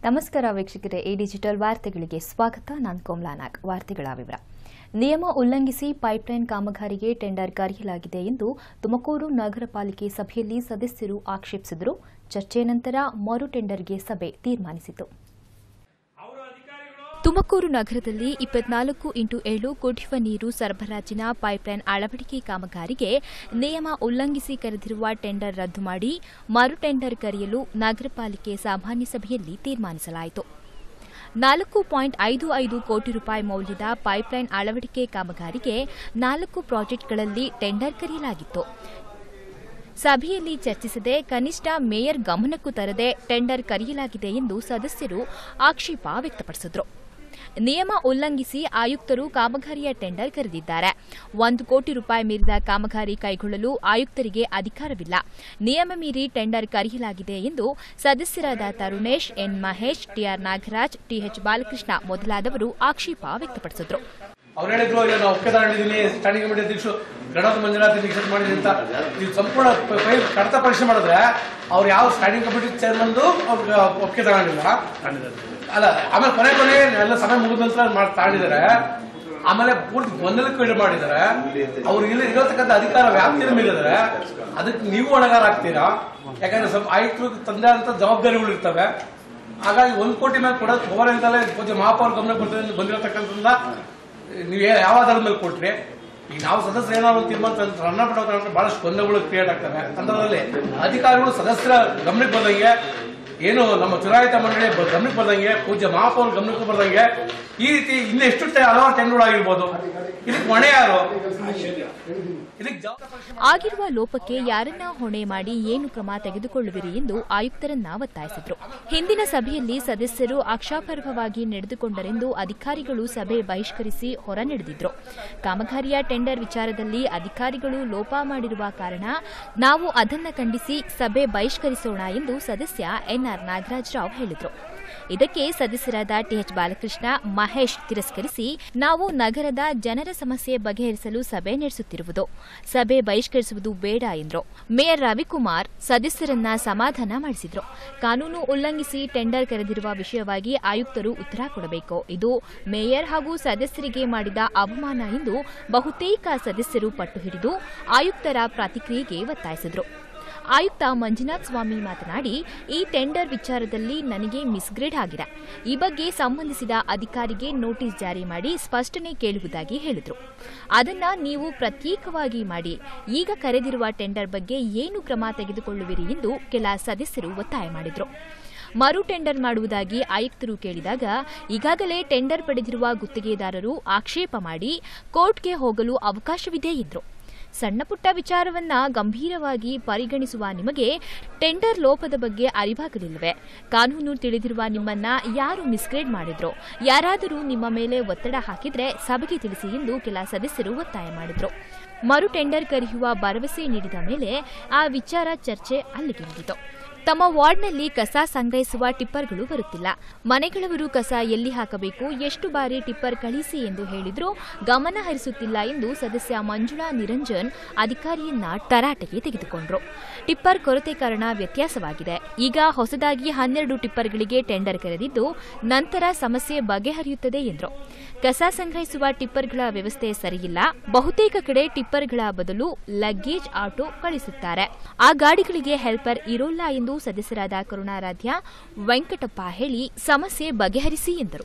ನಮಸ್ಕಾರ ವೀಕ್ಷಕರೇ ಈ ಡಿಜಿಟಲ್ ವಾರ್ತೆಗಳಿಗೆ ಸ್ವಾಗತ ನಾನು ಕೋಮ್ಲಾನಾಗ್ ವಾರ್ತೆಗಳ ವಿವರ ನಿಯಮ ಉಲ್ಲಂಘಿಸಿ ಪೈಪ್ಲೈನ್ ಕಾಮಗಾರಿಗೆ ಟೆಂಡರ್ ಕರೆಯಲಾಗಿದೆ ಎಂದು ತುಮಕೂರು ನಗರ ಪಾಲಿಕೆ ಸಭೆಯಲ್ಲಿ ಸದಸ್ಯರು ಆಕ್ಷೇಪಿಸಿದರು ಚರ್ಚೆ ನಂತರ ಮರು ಟೆಂಡರ್ಗೆ ಸಭೆ ತೀರ್ಮಾನಿಸಿತು ತುಮಕೂರು ನಗರದಲ್ಲಿ ಇಪ್ಪತ್ನಾಲ್ಕು ಇಂಟು ಏಳು ಕುಡಿಯುವ ನೀರು ಸರಬರಾಜಿನ ಪೈಪ್ಲೈನ್ ಅಳವಡಿಕೆ ಕಾಮಗಾರಿಗೆ ನಿಯಮ ಉಲ್ಲಂಘಿಸಿ ಕರೆದಿರುವ ಟೆಂಡರ್ ರದ್ದು ಮಾಡಿ ಮರು ಟೆಂಡರ್ ಕರೆಯಲು ನಗರ ಪಾಲಿಕೆ ಸಾಮಾನ್ಯ ಸಭೆಯಲ್ಲಿ ತೀರ್ಮಾನಿಸಲಾಯಿತು ನಾಲ್ಕು ಪಾಯಿಂಟ್ ಐದು ಐದು ಕೋಟಿ ರೂಪಾಯಿ ಮೌಲ್ಯದ ಪೈಪ್ಲೈನ್ ಅಳವಡಿಕೆ ಕಾಮಗಾರಿಗೆ ನಾಲ್ಕು ಪ್ರಾಜೆಕ್ಟ್ಗಳಲ್ಲಿ ಟೆಂಡರ್ ಕರೆಯಲಾಗಿತ್ತು ಸಭೆಯಲ್ಲಿ ಚರ್ಚಿಸದೆ ಕನಿಷ್ಠ ಮೇಯರ್ ಗಮನಕ್ಕೂ ತರದೆ ಟೆಂಡರ್ ಕರೆಯಲಾಗಿದೆ ಎಂದು ಸದಸ್ಯರು ಆಕ್ಷೇಪ ವ್ಯಕ್ತಪಡಿಸಿದರು ನಿಯಮ ಉಲ್ಲಂಘಿಸಿ ಆಯುಕ್ತರು ಕಾಮಗಾರಿಯ ಟೆಂಡರ್ ಕರೆದಿದ್ದಾರೆ ಒಂದು ಕೋಟಿ ರೂಪಾಯಿ ಮೀರಿದ ಕಾಮಗಾರಿ ಕೈಗೊಳ್ಳಲು ಆಯುಕ್ತರಿಗೆ ಅಧಿಕಾರವಿಲ್ಲ ನಿಯಮ ಮೀರಿ ಟೆಂಡರ್ ಕರೆಯಲಾಗಿದೆ ಎಂದು ಸದಸ್ಯರಾದ Tarunesh N Mahesh TR Nagaraj TH Balakrishna ಮೊದಲಾದವರು ಆಕ್ಷೇಪ ವ್ಯಕ್ತಪಡಿಸಿದರು ಅವ್ರು ಹೇಳಿದ್ರು ಈಗ ನಾವು ಒಪ್ಪಿಗೆ ತಗೊಂಡಿದ್ದೀನಿ ಸ್ಟ್ಯಾಂಡಿಂಗ್ ಕಮಿಟಿ ಅಧ್ಯಕ್ಷರು ಗಣಪತಿ ಮಂಜುನಾಥ್ ನಿರೀಕ್ಷೆ ಮಾಡಿದ್ದೀನಿ ಅಂತ ನೀವು ಸಂಪೂರ್ಣ ಪ- ಫೈಲ್ ಕಡತ ಪರೀಕ್ಷೆ ಮಾಡಿದ್ರೆ ಅವ್ರು ಯಾವ ಸ್ಟ್ಯಾಂಡಿಂಗ್ ಕಮಿಟಿ ಚೇರ್ಮನ್ದು ಅವ್ರಿಗೆ ಒಪ್ಪಿಗೆ ತಗೊಂಡಿಲ್ಲ ಅಲ್ಲ ಆಮೇಲೆ ಕೊನೆ ಕೊನೆ ಎಲ್ಲ ಸಮಯ ಮುಗಿದ ನಂತರ ಮಾಡಿ ತಗೊಂಡಿದ್ದಾರೆ ಆಮೇಲೆ ಪೂರ್ತಿ ಗೊಂದಲಕ್ಕೆ ಈಡು ಮಾಡಿದ್ದಾರೆ ಅವ್ರು ಇಲ್ಲಿ ಇರತಕ್ಕಂಥ ಅಧಿಕಾರ ವ್ಯಾಪ್ತಿನ ಮೀರಿದ್ರೆ ಅದಕ್ಕೆ ನೀವು ಹೊಣೆಗಾರ ಆಗ್ತೀರಾ ಯಾಕಂದ್ರೆ ಸ್ವಲ್ಪ ಆಯುಕ್ತರು ತಂದೆ ಅಂತ ಜವಾಬ್ದಾರಿಗಳು ಇರ್ತವೆ ಹಾಗಾಗಿ ಒಂದ್ ಕೋಟಿ ಮೇಲೆ ಕೊಡೋದು ಹೋಗೋರಿಂದಲೇ ಪೂಜೆ ಮಹಾಪೌರ ಗಮನ ಕೊಡ್ತದೆ ಬಂದಿರತಕ್ಕಂಥದ್ದನ್ನ ನೀವು ಯಾವ ಆಧಾರದ ಮೇಲೆ ಕೊಟ್ರಿ ಈಗ ನಾವು ಸದಸ್ಯರು ಏನಾದ್ರು ಒಂದು ತೀರ್ಮಾನ ತಂದ್ರೆ ರನ್ನ ಬಿಡೋಕೆ ಬಹಳಷ್ಟು ಗೊಂದಲಗಳು ಕ್ರಿಯೇಟ್ ಆಗ್ತವೆ ಅಂತದ್ರಲ್ಲಿ ಅಧಿಕಾರಿಗಳು ಸದಸ್ಯರ ಗಮನಕ್ಕೆ ಬಂದಂಗೆ ಏನು ನಮ್ಮ ಚುನಾಯಿತ ಮಂಡಳಿ ಬ- ಗಮನಕ್ಕೆ ಬರ್ದಂಗೆ ಪೂಜ್ಯ ಮಹಾಪೌರ ಗಮನಕ್ಕೆ ಬರ್ದಂಗೆ ಈ ರೀತಿ ಇನ್ನೆಷ್ಟು ಟೆ- ಹಲವಾರು ಟೆಂಡರ್ಗಳು ಆಗಿರ್ಬೋದು ಇದಕ್ಕೆ ಹೊಣೆ ಯಾರು ಇದಕ್ಕೆ ಜವಾಬ್ದಾರಿ ಆಗಿರುವ ಲೋಪಕ್ಕೆ ಯಾರನ್ನ ಹೊಣೆ ಮಾಡಿ ಏನು ಕ್ರಮ ತೆಗೆದುಕೊಳ್ಳುವಿರಿ ಎಂದು ಆಯುಕ್ತರನ್ನ ಒತ್ತಾಯಿಸಿದರು ಹಿಂದಿನ ಸಭೆಯಲ್ಲಿ ಸದಸ್ಯರು ಆಕ್ಷಾಪರ್ಹವಾಗಿ ನಡೆದುಕೊಂಡರೆಂದು ಅಧಿಕಾರಿಗಳು ಸಭೆ ಬಹಿಷ್ಕರಿಸಿ ಹೊರ ನಡೆದಿದ್ರು ಕಾಮಗಾರಿಯ ಟೆಂಡರ್ ವಿಚಾರದಲ್ಲಿ ಅಧಿಕಾರಿಗಳು ಲೋಪ ಮಾಡಿರುವ ಕಾರಣ ನಾವು ಅದನ್ನ ಖಂಡಿಸಿ ಸಭೆ ಬಹಿಷ್ಕರಿಸೋಣ ಎಂದು ಸದಸ್ಯ ಎನ್ಆರ್ ನಾಗರಾಜರಾವ್ ಹೇಳಿದರು ಇದಕ್ಕೆ ಸದಸ್ಯರಾದ ಟಿಎಚ್ ಬಾಲಕೃಷ್ಣ ಮಹೇಶ್ ತಿರಸ್ಕರಿಸಿ ನಾವು ನಗರದ ಜನರ ಸಮಸ್ಯೆ ಬಗೆಹರಿಸಲು ಸಭೆ ನಡೆಸುತ್ತಿರುವುದು ಸಭೆ ಬಹಿಷ್ಕರಿಸುವುದು ಬೇಡ ಎಂದರು ಮೇಯರ್ ರವಿಕುಮಾರ್ ಸದಸ್ಯರನ್ನ ಸಮಾಧಾನ ಮಾಡಿಸಿದ್ರು ಕಾನೂನು ಉಲ್ಲಂಘಿಸಿ ಟೆಂಡರ್ ಕರೆದಿರುವ ವಿಷಯವಾಗಿ ಆಯುಕ್ತರು ಉತ್ತರ ಕೊಡಬೇಕು ಇದು ಮೇಯರ್ ಹಾಗೂ ಸದಸ್ಯರಿಗೆ ಮಾಡಿದ ಅವಮಾನ ಎಂದು ಬಹುತೇಕ ಸದಸ್ಯರು ಪಟ್ಟು ಹಿಡಿದು ಆಯುಕ್ತರ ಪ್ರತಿಕ್ರಿಯೆಗೆ ಒತ್ತಾಯಿಸಿದರು ಆಯುಕ್ತ ಮಂಜುನಾಥ್ ಸ್ವಾಮಿ ಮಾತನಾಡಿ ಈ ಟೆಂಡರ್ ವಿಚಾರದಲ್ಲಿ ನನಗೆ ಮಿಸ್ಗ್ರೇಡ್ ಆಗಿದೆ ಈ ಬಗ್ಗೆ ಸಂಬಂಧಿಸಿದ ಅಧಿಕಾರಿಗೆ ನೋಟಿಸ್ ಜಾರಿ ಮಾಡಿ ಸ್ಪಷ್ಟನೆ ಕೇಳುವುದಾಗಿ ಹೇಳಿದರು ಅದನ್ನ ನೀವು ಪ್ರತ್ಯೇಕವಾಗಿ ಮಾಡಿ ಈಗ ಕರೆದಿರುವ ಟೆಂಡರ್ ಬಗ್ಗೆ ಏನು ಕ್ರಮ ತೆಗೆದುಕೊಳ್ಳುವಿರಿ ಎಂದು ಕೆಲ ಸದಸ್ಯರು ಒತ್ತಾಯ ಮಾಡಿದರು ಮರು ಟೆಂಡರ್ ಮಾಡುವುದಾಗಿ ಆಯುಕ್ತರು ಕೇಳಿದಾಗ ಈಗಾಗಲೇ ಟೆಂಡರ್ ಪಡೆದಿರುವ ಗುತ್ತಿಗೆದಾರರು ಆಕ್ಷೇಪ ಮಾಡಿ ಕೋರ್ಟ್ಗೆ ಹೋಗಲು ಅವಕಾಶವಿದೆ ಎಂದರು ಸಣ್ಣ ಪುಟ್ಟ ವಿಚಾರವನ್ನ ಗಂಭೀರವಾಗಿ ಪರಿಗಣಿಸುವ ನಿಮಗೆ ಟೆಂಡರ್ ಲೋಪದ ಬಗ್ಗೆ ಅರಿವಾಗಲಿಲ್ಲವೆ ಕಾನೂನು ತಿಳಿದಿರುವ ನಿಮ್ಮನ್ನ ಯಾರು ಮಿಸ್ಗ್ರೇಡ್ ಮಾಡಿದ್ರು ಯಾರಾದರೂ ನಿಮ್ಮ ಮೇಲೆ ಒತ್ತಡ ಹಾಕಿದ್ರೆ ಸಭೆಗೆ ತಿಳಿಸಿ ಎಂದು ಕೆಲ ಸದಸ್ಯರು ಒತ್ತಾಯ ಮಾಡಿದ್ರು ಮರು ಟೆಂಡರ್ ಕರೆಯುವ ಭರವಸೆ ನೀಡಿದ ಮೇಲೆ ಆ ವಿಚಾರ ಚರ್ಚೆ ಅಲ್ಲಿಗೆ ಮುಗಿತು ತಮ್ಮ ವಾರ್ಡ್ನಲ್ಲಿ ಕಸ ಸಂಗ್ರಹಿಸುವ ಟಿಪ್ಪರ್ಗಳು ಬರುತ್ತಿಲ್ಲ ಮನೆಗಳವರು ಕಸ ಎಲ್ಲಿ ಹಾಕಬೇಕು ಎಷ್ಟು ಬಾರಿ ಟಿಪ್ಪರ್ ಕಳಿಸಿ ಎಂದು ಹೇಳಿದ್ರೂ ಗಮನ ಹರಿಸುತ್ತಿಲ್ಲ ಎಂದು ಸದಸ್ಯ ಮಂಜುಳಾ ನಿರಂಜನ್ ಅಧಿಕಾರಿಯನ್ನ ತರಾಟೆಗೆ ತೆಗೆದುಕೊಂಡ್ರು ಟಿಪ್ಪರ್ ಕೊರತೆ ಕಾರಣ ವ್ಯತ್ಯಾಸವಾಗಿದೆ ಈಗ ಹೊಸದಾಗಿ ಹನ್ನೆರಡು ಟಿಪ್ಪರ್ಗಳಿಗೆ ಟೆಂಡರ್ ಕರೆದಿದ್ದು ನಂತರ ಸಮಸ್ಯೆ ಬಗೆಹರಿಯುತ್ತದೆ ಎಂದರು ಕಸ ಸಂಗ್ರಹಿಸುವ ಟಿಪ್ಪರ್ಗಳ ವ್ಯವಸ್ಥೆ ಸರಿಯಿಲ್ಲ ಬಹುತೇಕ ಕಡೆ ಟಿಪ್ಪರ್ಗಳ ಬದಲು ಲಗೇಜ್ ಆಟೋ ಕಳಿಸುತ್ತಾರೆ ಆ ಗಾಡಿಗಳಿಗೆ ಹೆಲ್ಪರ್ ಇರೋಲ್ಲ ಎಂದು ಸದಸ್ಯರಾದ ಕರುಣಾರಾಧ್ಯ ವೆಂಕಟಪ್ಪ ಹೇಳಿ ಸಮಸ್ಯೆ ಬಗೆಹರಿಸಿ ಎಂದರು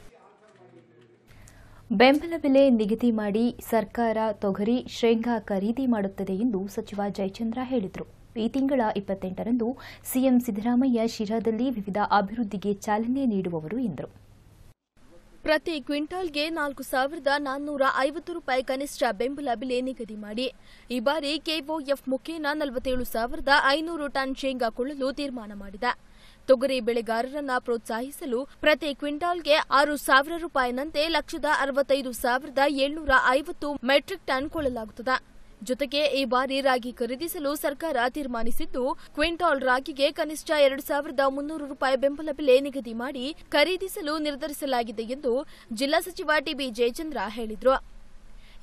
ಬೆಂಬಲ ಬೆಲೆ ನಿಗದಿ ಮಾಡಿ ಸರ್ಕಾರ ತೊಗರಿ ಶೇಂಗಾ ಖರೀದಿ ಮಾಡುತ್ತದೆ ಎಂದು ಸಚಿವ ಜಯಚಂದ್ರ ಹೇಳಿದರು ಈ ತಿಂಗಳ ಇಪ್ಪತ್ತೆಂಟರಂದು ಸಿಎಂ ಸಿದ್ದರಾಮಯ್ಯ ಶಿರಾದಲ್ಲಿ ವಿವಿಧ ಅಭಿವೃದ್ಧಿಗೆ ಚಾಲನೆ ನೀಡುವವರು ಎಂದರು ಪ್ರತಿ ಕ್ವಿಂಟಾಲ್ಗೆ ನಾಲ್ಕು ಸಾವಿರದ ನಾನ್ನೂರ ಐವತ್ತು ರೂಪಾಯಿ ಕನಿಷ್ಠ ಬೆಂಬಲ ಬೆಲೆ ನಿಗದಿ ಮಾಡಿ ಈ ಬಾರಿ ಕೆಒಎಫ್ ಮುಖೇನ ನಲವತ್ತೇಳು ಸಾವಿರದ ಐನೂರು ಟನ್ ಶೇಂಗಾ ಕೊಳ್ಳಲು ತೀರ್ಮಾನ ಮಾಡಿದೆ ತೊಗರಿ ಬೆಳೆಗಾರರನ್ನ ಪ್ರೋತ್ಸಾಹಿಸಲು ಪ್ರತಿ ಕ್ವಿಂಟಾಲ್ಗೆ ಆರು ಸಾವಿರ ರೂಪಾಯಿನಂತೆ ಲಕ್ಷದ ಅರವತ್ತೈದು ಸಾವಿರದ ಏಳ್ನೂರ ಐವತ್ತು ಮೆಟ್ರಿಕ್ ಟನ್ ಕೊಳ್ಳಲಾಗುತ್ತದೆ ಜೊತೆಗೆ ಈ ಬಾರಿ ರಾಗಿ ಖರೀದಿಸಲು ಸರ್ಕಾರ ತೀರ್ಮಾನಿಸಿದ್ದು ಕ್ವಿಂಟಾಲ್ ರಾಗಿಗೆ ಕನಿಷ್ಠ ಎರಡು ಸಾವಿರದ ಮುನ್ನೂರು ರೂಪಾಯಿ ಬೆಂಬಲ ಬೆಲೆ ನಿಗದಿ ಮಾಡಿ ಖರೀದಿಸಲು ನಿರ್ಧರಿಸಲಾಗಿದೆ ಎಂದು ಜಿಲ್ಲಾ ಸಚಿವ ಟಿಬಿ ಜಯಚಂದ್ರ ಹೇಳಿದರು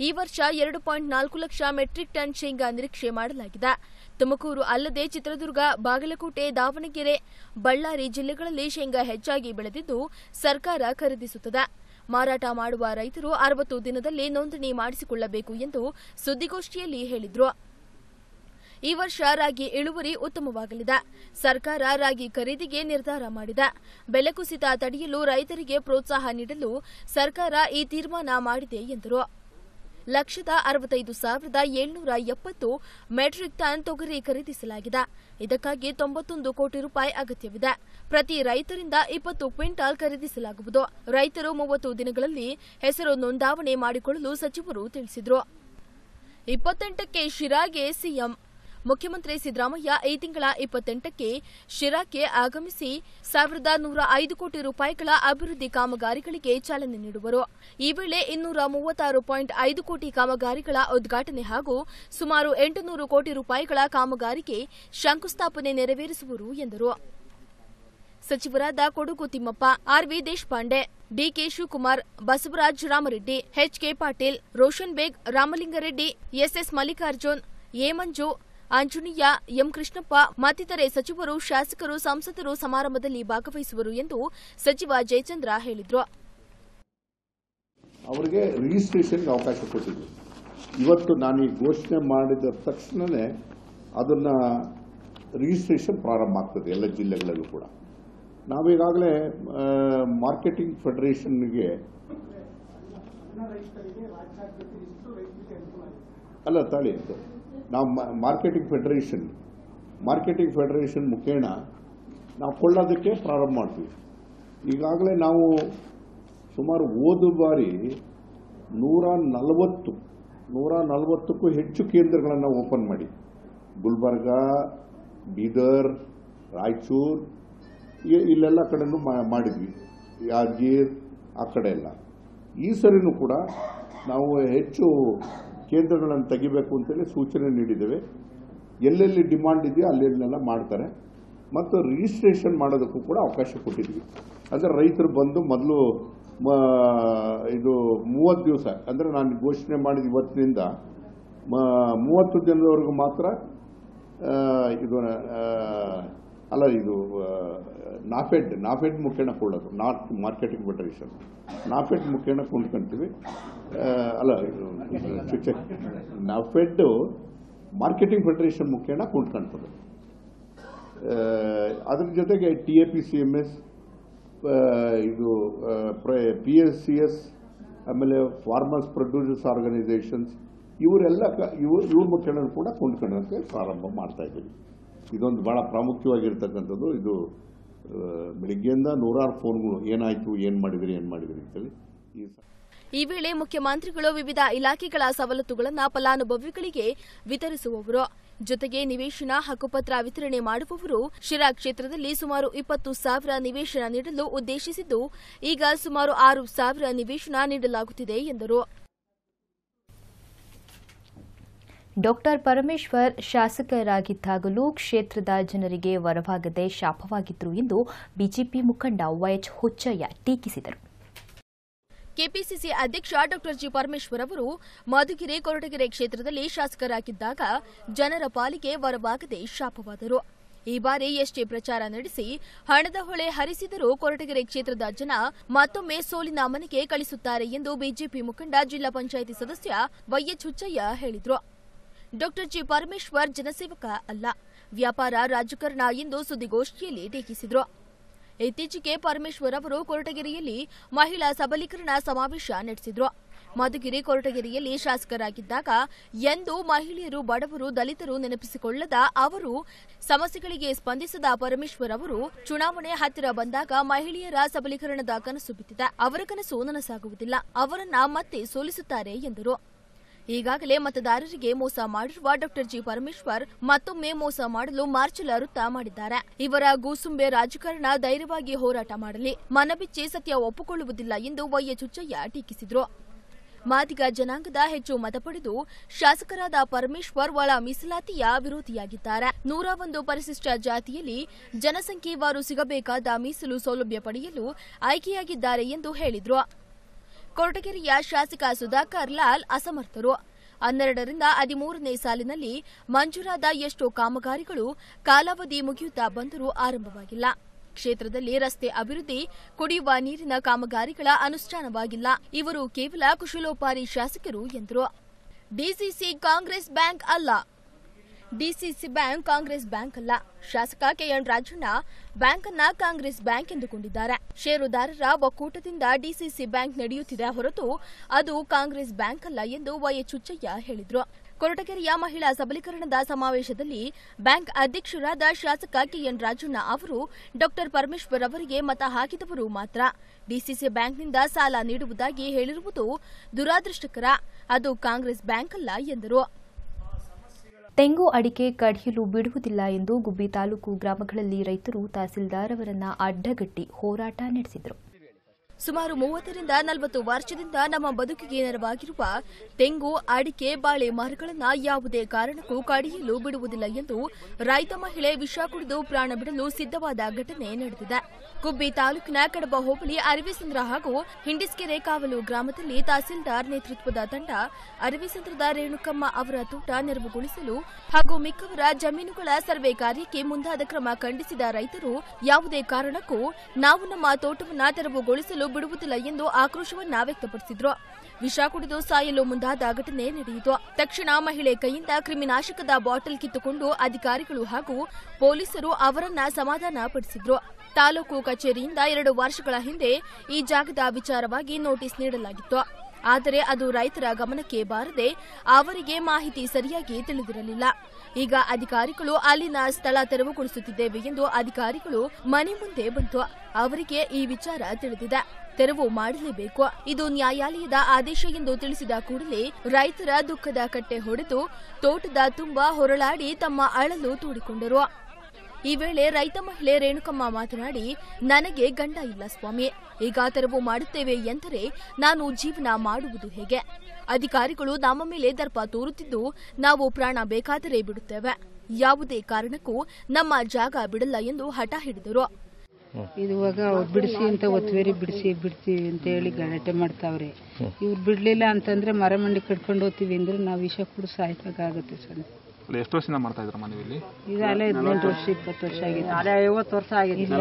ಈ ವರ್ಷ ಎರಡು ಪಾಯಿಂಟ್ ನಾಲ್ಕು ಲಕ್ಷ ಮೆಟ್ರಿಕ್ ಟನ್ ಶೇಂಗಾ ನಿರೀಕ್ಷೆ ಮಾಡಲಾಗಿದೆ ತುಮಕೂರು ಅಲ್ಲದೆ ಚಿತ್ರದುರ್ಗ ಬಾಗಲಕೋಟೆ ದಾವಣಗೆರೆ ಬಳ್ಳಾರಿ ಜಿಲ್ಲೆಗಳಲ್ಲಿ ಶೇಂಗಾ ಹೆಚ್ಚಾಗಿ ಬೆಳೆದಿದ್ದು ಸರ್ಕಾರ ಖರೀದಿಸುತ್ತದೆ ಮಾರಾಟ ಮಾಡುವ ರೈತರು ಅರವತ್ತು ದಿನದಲ್ಲಿ ನೋಂದಣಿ ಮಾಡಿಸಿಕೊಳ್ಳಬೇಕು ಎಂದು ಸುದ್ದಿಗೋಷ್ಠಿಯಲ್ಲಿ ಹೇಳಿದ್ರು ಈ ವರ್ಷ ರಾಗಿ ಇಳುವರಿ ಉತ್ತಮವಾಗಲಿದೆ ಸರ್ಕಾರ ರಾಗಿ ಖರೀದಿಗೆ ನಿರ್ಧಾರ ಮಾಡಿದೆ ಬೆಲೆ ಕುಸಿತ ತಡೆಯಲು ರೈತರಿಗೆ ಪ್ರೋತ್ಸಾಹ ನೀಡಲು ಸರ್ಕಾರ ಈ ತೀರ್ಮಾನ ಮಾಡಿದೆ ಎಂದರು ಲಕ್ಷದ ಅರವತ್ತೈದು ಸಾವಿರದ ಏಳ್ನೂರ ಎಪ್ಪತ್ತು ಮೆಟ್ರಿಕ್ ಟನ್ ತೊಗರಿ ಖರೀದಿಸಲಾಗಿದೆ ಇದಕ್ಕಾಗಿ ತೊಂಬತ್ತೊಂದು ಕೋಟಿ ರೂಪಾಯಿ ಅಗತ್ಯವಿದೆ ಪ್ರತಿ ರೈತರಿಂದ ಇಪ್ಪತ್ತು ಕ್ವಿಂಟಾಲ್ ಖರೀದಿಸಲಾಗುವುದು ರೈತರು ಮೂವತ್ತು ದಿನಗಳಲ್ಲಿ ಹೆಸರು ನೋಂದಾವಣೆ ಮಾಡಿಕೊಳ್ಳಲು ಸಚಿವರು ತಿಳಿಸಿದರು ಇಪ್ಪತ್ತೆಂಟಕ್ಕೆ ಶಿರಾಗೆ ಸಿಎಂ ಮುಖ್ಯಮಂತ್ರಿ ಸಿದ್ದರಾಮಯ್ಯ ಈ ತಿಂಗಳ ಇಪ್ಪತ್ತೆಂಟಕ್ಕೆ ಶಿರಾಕ್ಕೆ ಆಗಮಿಸಿ ಸಾವಿರದ ನೂರ ಐದು ಕೋಟಿ ರೂಪಾಯಿಗಳ ಅಭಿವೃದ್ಧಿ ಕಾಮಗಾರಿಗಳಿಗೆ ಚಾಲನೆ ನೀಡುವರು ಈ ವೇಳೆ ಇನ್ನೂರ ಮೂವತ್ತಾರು ಪಾಯಿಂಟ್ ಐದು ಕೋಟಿ ಕಾಮಗಾರಿಗಳ ಉದ್ಘಾಟನೆ ಹಾಗೂ ಸುಮಾರು ಎಂಟುನೂರು ಕೋಟಿ ರೂಪಾಯಿಗಳ ಕಾಮಗಾರಿಗೆ ಶಂಕುಸ್ಥಾಪನೆ ನೆರವೇರಿಸುವರು ಎಂದರು ಸಚಿವರಾದ Kodagu Thimmappa RV Deshpande DK Shivakumar Basavaraja Ramareddy HK Patil Roshan Baig Ramalingareddy SS Mallikarjun A Manju Anjaneya M Krishnappa ಮತ್ತಿತರೆ ಸಚಿವರು ಶಾಸಕರು ಸಂಸದರು ಸಮಾರಂಭದಲ್ಲಿ ಭಾಗವಹಿಸುವರು ಎಂದು ಸಚಿವ ಜಯಚಂದ್ರ ಹೇಳಿದರು ಅವರಿಗೆ ರಿಜಿಸ್ಟ್ರೇಷನ್ಗೆ ಅವಕಾಶ ಕೊಟ್ಟಿದ್ವಿ ಇವತ್ತು ನಾನು ಈ ಘೋಷಣೆ ಮಾಡಿದ ತಕ್ಷಣವೇ ಅದನ್ನು ರಿಜಿಸ್ಟ್ರೇಷನ್ ಪ್ರಾರಂಭ ಆಗ್ತದೆ ಎಲ್ಲ ಜಿಲ್ಲೆಗಳಲ್ಲೂ ಕೂಡ ನಾವೀಗಾಗಲೇ ಮಾರ್ಕೆಟಿಂಗ್ ಫೆಡರೇಷನ್ಗೆ ಅಲ್ಲ ತಾಳಿ ಅಂತ ನಾವು ಮಾರ್ಕೆಟಿಂಗ್ ಫೆಡರೇಷನ್ ಮಾರ್ಕೆಟಿಂಗ್ ಫೆಡರೇಷನ್ ಮುಖೇನ ನಾವು ಕೊಳ್ಳೋದಕ್ಕೆ ಪ್ರಾರಂಭ ಮಾಡ್ತೀವಿ ಈಗಾಗಲೇ ನಾವು ಸುಮಾರು ಹೋದ ಬಾರಿ ನೂರ ನಲವತ್ತು ನೂರ ನಲವತ್ತಕ್ಕೂ ಹೆಚ್ಚು ಕೇಂದ್ರಗಳನ್ನು ಓಪನ್ ಮಾಡಿ ಗುಲ್ಬರ್ಗ ಬೀದರ್ ರಾಯಚೂರು ಇ- ಇಲ್ಲೆಲ್ಲ ಕಡೆನೂ ಮಾ- ಮಾಡಿದ್ವಿ ಯಾದಗಿರ್ ಆ ಕಡೆ ಎಲ್ಲ ಈ ಸರಿನೂ ಕೂಡ ನಾವು ಹೆಚ್ಚು ಕೇಂದ್ರಗಳನ್ನು ತೆಗಿಬೇಕು ಅಂತೇಳಿ ಸೂಚನೆ ನೀಡಿದ್ದೇವೆ ಎಲ್ಲೆಲ್ಲಿ ಡಿಮಾಂಡ್ ಇದೆಯೋ ಅಲ್ಲೆಲ್ಲೆಲ್ಲ ಮಾಡ್ತಾರೆ ಮತ್ತು ರಿಜಿಸ್ಟ್ರೇಷನ್ ಮಾಡೋದಕ್ಕೂ ಕೂಡ ಅವಕಾಶ ಕೊಟ್ಟಿದ್ವಿ ಅಂದರೆ ರೈತರು ಬಂದು ಮೊದಲು ಇದು ಮೂವತ್ತು ದಿವಸ ಅಂದರೆ ನಾನು ಘೋಷಣೆ ಮಾಡಿದ ಇವತ್ತಿನಿಂದ ಮ- ಮೂವತ್ತು ದಿನದವರೆಗೂ ಮಾತ್ರ ಆ, ಇದು ಆ, ಅಲ್ಲ ಇದು ಆ, ನಾಫೆಡ್ ನಾಫೆಡ್ ಮುಖೇನ ಕೊಳ್ಳೋದು ನಾರ್ತ್ ಮಾರ್ಕೆಟಿಂಗ್ ಫೆಡರೇಷನ್ ನಾಫೆಡ್ ಮುಖೇನ ಕೊಂಡ್ಕೊಂತೀವಿ ಆ, ಅಲ್ಲ ಇದು ಚುಚ್ಚ ನಾಫೆಡ್ ಮಾರ್ಕೆಟಿಂಗ್ ಫೆಡರೇಷನ್ ಮುಖೇನ ಕೊಂಡ್ಕೊಂತದೆ ಆ, ಅದ್ರ ಜೊತೆಗೆ T A P C M S ಇದು ಪಿ ಎಸ್ ಸಿ ಎಸ್ ಆಮೇಲೆ ಫಾರ್ಮರ್ಸ್ ಪ್ರೊಡ್ಯೂಸರ್ಸ್ ಆರ್ಗನೈಸೇಷನ್ಸ್ ಇವರೆಲ್ಲ ಕ- ಇವ್ರ ಇವ್ರ ಮುಖೇನ ಕೂಡ ಕೊಂಡ್ಕೊಳ್ಳೋಕ್ಕೆ ಪ್ರಾರಂಭ ಮಾಡ್ತಾ ಇದ್ದೀವಿ ಇದೊಂದು ಬಹಳ ಪ್ರಾಮುಖ್ಯವಾಗಿರ್ತಕ್ಕಂಥದ್ದು ಇದು ಆ, ಬೆಳಿಗ್ಗೆಯಿಂದ ನೂರಾರು ಫೋನ್ಗಳು ಏನಾಯ್ತು ಏನು ಮಾಡಿದ್ರಿ ಏನು ಮಾಡಿದ್ರಿ ಅಂತೇಳಿ ಈ ಸ- ಈ ವೇಳೆ ಮುಖ್ಯಮಂತ್ರಿಗಳು ವಿವಿಧ ಇಲಾಖೆಗಳ ಸವಲತ್ತುಗಳನ್ನು ಫಲಾನುಭವಿಗಳಿಗೆ ವಿತರಿಸುವವರು ಜೊತೆಗೆ ನಿವೇಶನ ಹಕ್ಕುಪತ್ರ ವಿತರಣೆ ಮಾಡುವವರು ಶಿರಾ ಕ್ಷೇತ್ರದಲ್ಲಿ ಸುಮಾರು ಇಪ್ಪತ್ತು ಸಾವಿರ ನಿವೇಶನ ನೀಡಲು ಉದ್ದೇಶಿಸಿದ್ದು ಈಗ ಸುಮಾರು ಆರು ಸಾವಿರ ನಿವೇಶನ ನೀಡಲಾಗುತ್ತಿದೆ ಎಂದರು ಡಾಕ್ಟರ್ ಪರಮೇಶ್ವರ್ ಶಾಸಕರಾಗಿದ್ದಾಗಲೂ ಕ್ಷೇತ್ರದ ಜನರಿಗೆ ವರವಾಗದೆ ಶಾಪವಾಗಿದ್ರು ಎಂದು ಬಿಜೆಪಿ ಮುಖಂಡ ವೈಎಚ್ ಹುಚ್ಚಯ್ಯ ಟೀಕಿಸಿದರು ಕೆಪಿಸಿಸಿ ಅಧ್ಯಕ್ಷ ಡಾಕ್ಟರ್ ಜಿ ಪರಮೇಶ್ವರ್ ಅವರು ಮಧುಗಿರಿ ಕೊರಟಗೆರೆ ಕ್ಷೇತ್ರದಲ್ಲಿ ಶಾಸಕರಾಗಿದ್ದಾಗ ಜನರ ಪಾಲಿಗೆ ವರವಾಗದೆ ಶಾಪವಾದರು ಈ ಬಾರಿ ಎಷ್ಟೇ ಪ್ರಚಾರ ನಡೆಸಿ ಹಣದ ಹೊಳೆ ಹರಿಸಿದರೂ ಕೊರಟಗೆರೆ ಕ್ಷೇತ್ರದ ಜನ ಮತ್ತೊಮ್ಮೆ ಸೋಲಿನ ಮನೆಗೆ ಕಳಿಸುತ್ತಾರೆ ಎಂದು ಬಿಜೆಪಿ ಮುಖಂಡ ಜಿಲ್ಲಾ ಪಂಚಾಯಿತಿ ಸದಸ್ಯ ವೈಎಚ್ ಹುಚ್ಚಯ್ಯ ಹೇಳಿದರು ಡಾಕ್ಟರ್ ಜಿ ಪರಮೇಶ್ವರ್ ಜನಸೇವಕ ಅಲ್ಲ ವ್ಯಾಪಾರ ರಾಜಕಾರಣ ಎಂದು ಸುದ್ದಿಗೋಷ್ಠಿಯಲ್ಲಿ ಟೀಕಿಸಿದರು ಇತ್ತೀಚೆಗೆ ಪರಮೇಶ್ವರ್ ಅವರು ಕೊರಟಗೆರೆಯಲ್ಲಿ ಮಹಿಳಾ ಸಬಲೀಕರಣ ಸಮಾವೇಶ ನಡೆಸಿದ್ರು ಮಧುಗಿರಿ ಕೊರಟಗೆರೆಯಲ್ಲಿ ಶಾಸಕರಾಗಿದ್ದಾಗ ಎಂದು ಮಹಿಳೆಯರು ಬಡವರು ದಲಿತರು ನೆನಪಿಸಿಕೊಳ್ಳದ ಅವರು ಸಮಸ್ಯೆಗಳಿಗೆ ಸ್ಪಂದಿಸದ ಪರಮೇಶ್ವರ್ ಅವರು ಚುನಾವಣೆ ಹತ್ತಿರ ಬಂದಾಗ ಮಹಿಳೆಯರ ಸಬಲೀಕರಣದ ಕನಸು ಬಿತ್ತಿದೆ ಅವರ ಕನಸು ನನಸಾಗುವುದಿಲ್ಲ ಅವರನ್ನ ಮತ್ತೆ ಸೋಲಿಸುತ್ತಾರೆ ಎಂದರು ಈಗಾಗಲೇ ಮತದಾರರಿಗೆ ಮೋಸ ಮಾಡಿರುವ ಡಾಕ್ಟರ್ ಜಿ ಪರಮೇಶ್ವರ್ ಮತ್ತೊಮ್ಮೆ ಮೋಸ ಮಾಡಲು ಮಾರ್ಚಲ ವೃತ್ತ ಮಾಡಿದ್ದಾರೆ ಇವರ ಗೂಸುಂಬೆ ರಾಜಕಾರಣ ಧೈರ್ಯವಾಗಿ ಹೋರಾಟ ಮಾಡಲಿ ಮನಬಿಚ್ಚಿ ಸತ್ಯ ಒಪ್ಪಿಕೊಳ್ಳುವುದಿಲ್ಲ ಎಂದು ವೈಎಚ್ ಹುಚ್ಚಯ್ಯ ಟೀಕಿಸಿದರು ಮಾದಿಗ ಜನಾಂಗದ ಹೆಚ್ಚು ಮತ ಪಡೆದು ಶಾಸಕರಾದ ಪರಮೇಶ್ವರ್ ಒಳ ಮೀಸಲಾತಿಯ ವಿರೋಧಿಯಾಗಿದ್ದಾರೆ ನೂರ ಒಂದು ಪರಿಶಿಷ್ಟ ಜಾತಿಯಲ್ಲಿ ಜನಸಂಖ್ಯೆವಾರು ಸಿಗಬೇಕಾದ ಮೀಸಲು ಸೌಲಭ್ಯ ಪಡೆಯಲು ಆಯ್ಕೆಯಾಗಿದ್ದಾರೆ ಎಂದು ಹೇಳಿದ್ರು ಕೊರಟಗೆರೆಯ ಶಾಸಕ ಸುಧಾಕರ್ ಲಾಲ್ ಅಸಮರ್ಥರು ಹನ್ನೆರಡರಿಂದ ಹದಿಮೂರನೇ ಸಾಲಿನಲ್ಲಿ ಮಂಜೂರಾದ ಎಷ್ಟೋ ಕಾಮಗಾರಿಗಳು ಕಾಲಾವಧಿ ಮುಗಿಯುತ್ತಾ ಬಂದರೂ ಆರಂಭವಾಗಿಲ್ಲ ಕ್ಷೇತ್ರದಲ್ಲಿ ರಸ್ತೆ ಅಭಿವೃದ್ಧಿ ಕುಡಿಯುವ ನೀರಿನ ಕಾಮಗಾರಿಗಳ ಅನುಷ್ಠಾನವಾಗಿಲ್ಲ ಇವರು ಕೇವಲ ಕುಶಲೋಪಾರಿ ಶಾಸಕರು ಎಂದರು ಡಿಸಿಸಿ ಕಾಂಗ್ರೆಸ್ ಬ್ಯಾಂಕ್ ಅಲ್ಲ ಡಿಸಿಸಿ ಬ್ಯಾಂಕ್ ಕಾಂಗ್ರೆಸ್ ಬ್ಯಾಂಕ್ ಅಲ್ಲ ಶಾಸಕ ಕೆಎನ್ ರಾಜಣ್ಣ ಬ್ಯಾಂಕ್ ಅನ್ನ ಕಾಂಗ್ರೆಸ್ ಬ್ಯಾಂಕ್ ಎಂದುಕೊಂಡಿದ್ದಾರೆ ಷೇರುದಾರರ ಒಕ್ಕೂಟದಿಂದ ಡಿಸಿಸಿ ಬ್ಯಾಂಕ್ ನಡೆಯುತ್ತಿದೆ ಹೊರತು ಅದು ಕಾಂಗ್ರೆಸ್ ಬ್ಯಾಂಕ್ ಅಲ್ಲ ಎಂದು ವೈಎಚ್ ಹುಚ್ಚಯ್ಯ ಹೇಳಿದರು ಕೊರಟಗೆರೆಯ ಮಹಿಳಾ ಸಬಲೀಕರಣದ ಸಮಾವೇಶದಲ್ಲಿ ಬ್ಯಾಂಕ್ ಅಧ್ಯಕ್ಷರಾದ ಶಾಸಕ ಕೆಎನ್ ರಾಜಣ್ಣ ಅವರು ಡಾ ಪರಮೇಶ್ವರ್ ಅವರಿಗೆ ಮತ ಹಾಕಿದವರು ಮಾತ್ರ ಡಿಸಿಸಿ ಬ್ಯಾಂಕ್ನಿಂದ ಸಾಲ ನೀಡುವುದಾಗಿ ಹೇಳಿರುವುದು ದುರಾದೃಷ್ಟಕರ ಅದು ಕಾಂಗ್ರೆಸ್ ಬ್ಯಾಂಕ್ ಅಲ್ಲ ಎಂದರು ತೆಂಗು ಅಡಿಕೆ ಕಡಿಯಲು ಬಿಡುವುದಿಲ್ಲ ಎಂದು ಗುಬ್ಬಿ ತಾಲೂಕು ಗ್ರಾಮಗಳಲ್ಲಿ ರೈತರು ತಹಸೀಲ್ದಾರ್ ಅವರನ್ನ ಅಡ್ಡಗಟ್ಟಿ ಹೋರಾಟ ನಡೆಸಿದರು ಸುಮಾರು ಮೂವತ್ತರಿಂದ ನಲವತ್ತು ವರ್ಷದಿಂದ ನಮ್ಮ ಬದುಕಿಗೆ ನೆರವಾಗಿರುವ ತೆಂಗು ಅಡಿಕೆ ಬಾಳೆ ಮರಗಳನ್ನು ಯಾವುದೇ ಕಾರಣಕ್ಕೂ ಕಡಿಯಲು ಬಿಡುವುದಿಲ್ಲ ಎಂದು ರೈತ ಮಹಿಳೆ ವಿಷ ಕುಡಿದು ಪ್ರಾಣ ಬಿಡಲು ಸಿದ್ಧವಾದ ಘಟನೆ ನಡೆದಿದೆ ಗುಬ್ಬಿ ತಾಲೂಕಿನ ಕಡಬ ಹೋಬಳಿ ಅರವಿಸಂದ್ರ ಹಾಗೂ ಹಿಂಡಿಸ್ಕೆರೆ ಕಾವಲು ಗ್ರಾಮದಲ್ಲಿ ತಹಸೀಲ್ದಾರ್ ನೇತೃತ್ವದ ತಂಡ ಅರವಿಸಂದ್ರದ ರೇಣುಕಮ್ಮ ಅವರ ತೋಟ ನೆರವುಗೊಳಿಸಲು ಹಾಗೂ ಮಿಕ್ಕವರ ಜಮೀನುಗಳ ಸರ್ವೆ ಕಾರ್ಯಕ್ಕೆ ಮುಂದಾದ ಕ್ರಮ ಖಂಡಿಸಿದ ರೈತರು ಯಾವುದೇ ಕಾರಣಕ್ಕೂ ನಾವು ನಮ್ಮ ತೋಟವನ್ನ ತೆರವುಗೊಳಿಸಲು ಬಿಡುವುದಿಲ್ಲ ಎಂದು ಆಕ್ರೋಶವನ್ನ ವ್ಯಕ್ತಪಡಿಸಿದ್ರು ವಿಷ ಕುಡಿದು ಸಾಯಲು ಮುಂದಾದ ಘಟನೆ ನಡೆಯಿತು ತಕ್ಷಣ ಮಹಿಳೆ ಕೈಯಿಂದ ಕ್ರಿಮಿನಾಶಕದ ಬಾಟಲ್ ಕಿತ್ತುಕೊಂಡು ಅಧಿಕಾರಿಗಳು ಹಾಗೂ ಪೊಲೀಸರು ಅವರನ್ನ ಸಮಾಧಾನ ಪಡಿಸಿದ್ರು ತಾಲೂಕು ಕಚೇರಿಯಿಂದ ಎರಡು ವರ್ಷಗಳ ಹಿಂದೆ ಈ ಜಾಗದ ವಿಚಾರವಾಗಿ ನೋಟಿಸ್ ನೀಡಲಾಗಿತ್ತು ಆದರೆ ಅದು ರೈತರ ಗಮನಕ್ಕೆ ಬಾರದೆ ಅವರಿಗೆ ಮಾಹಿತಿ ಸರಿಯಾಗಿ ತಿಳಿದಿರಲಿಲ್ಲ ಈಗ ಅಧಿಕಾರಿಗಳು ಅಲ್ಲಿನ ಸ್ಥಳ ತೆರವುಗೊಳಿಸುತ್ತಿದ್ದೇವೆ ಎಂದು ಅಧಿಕಾರಿಗಳು ಮನೆ ಮುಂದೆ ಬಂತು ಅವರಿಗೆ ಈ ವಿಚಾರ ತಿಳಿದಿದೆ ತೆರವು ಮಾಡಲೇಬೇಕು ಇದು ನ್ಯಾಯಾಲಯದ ಆದೇಶ ಎಂದು ತಿಳಿಸಿದ ಕೂಡಲೇ ರೈತರ ದುಃಖದ ಕಟ್ಟೆ ಹೊಡೆದು ತೋಟದ ತುಂಬಾ ಹೊರಳಾಡಿ ತಮ್ಮ ಅಳಲು ತೋಡಿಕೊಂಡರು ಈ ವೇಳೆ ರೈತ ಮಹಿಳೆ ರೇಣುಕಮ್ಮ ಮಾತನಾಡಿ ನನಗೆ ಗಂಡ ಇಲ್ಲ ಸ್ವಾಮಿ ಈಗ ತೆರವು ಮಾಡುತ್ತೇವೆ ಎಂದರೆ ನಾನು ಜೀವನ ಮಾಡುವುದು ಹೇಗೆ ಅಧಿಕಾರಿಗಳು ನಮ್ಮ ಮೇಲೆ ದರ್ಪ ತೋರುತ್ತಿದ್ದು ನಾವು ಪ್ರಾಣ ಬೇಕಾದರೆ ಬಿಡುತ್ತೇವೆ ಯಾವುದೇ ಕಾರಣಕ್ಕೂ ನಮ್ಮ ಜಾಗ ಬಿಡಲ್ಲ ಎಂದು ಹಠ ಹಿಡಿದರು ಇದುವಾಗ ಅವ್ರು ಬಿಡಿಸಿ ಅಂತ ಒತ್ತುವರಿ ಬಿಡಿಸಿ ಬಿಡ್ತೀವಿ ಅಂತ ಹೇಳಿ ಗಲಾಟೆ ಮಾಡ್ತಾವ್ರೆ ಇವ್ರು ಬಿಡ್ಲಿಲ್ಲ ಅಂತಂದ್ರೆ ಮರ ಮಂಡಿ ಕಟ್ಕೊಂಡು ಹೋಗ್ತೀವಿ ಅಂದ್ರೆ ನಾವು ವಿಷ ಕೂಡ ಸಾಯ್ಬೇಕಾಗುತ್ತೆ ಸರ್ ಅಲ್ಲಿ ಎಷ್ಟು ವರ್ಷದಿಂದ ಮಾಡ್ತಾ ಇದ್ರಮ್ಮ ನೀವು ಇಲ್ಲಿ ಈಗ ಅಲ್ಲೇ ಹದಿನೆಂಟು ವರ್ಷ ಇಪ್ಪತ್ತು ವರ್ಷ ಆಗಿದೆ ಐವತ್ತು ವರ್ಷ ಆಗಿದೆ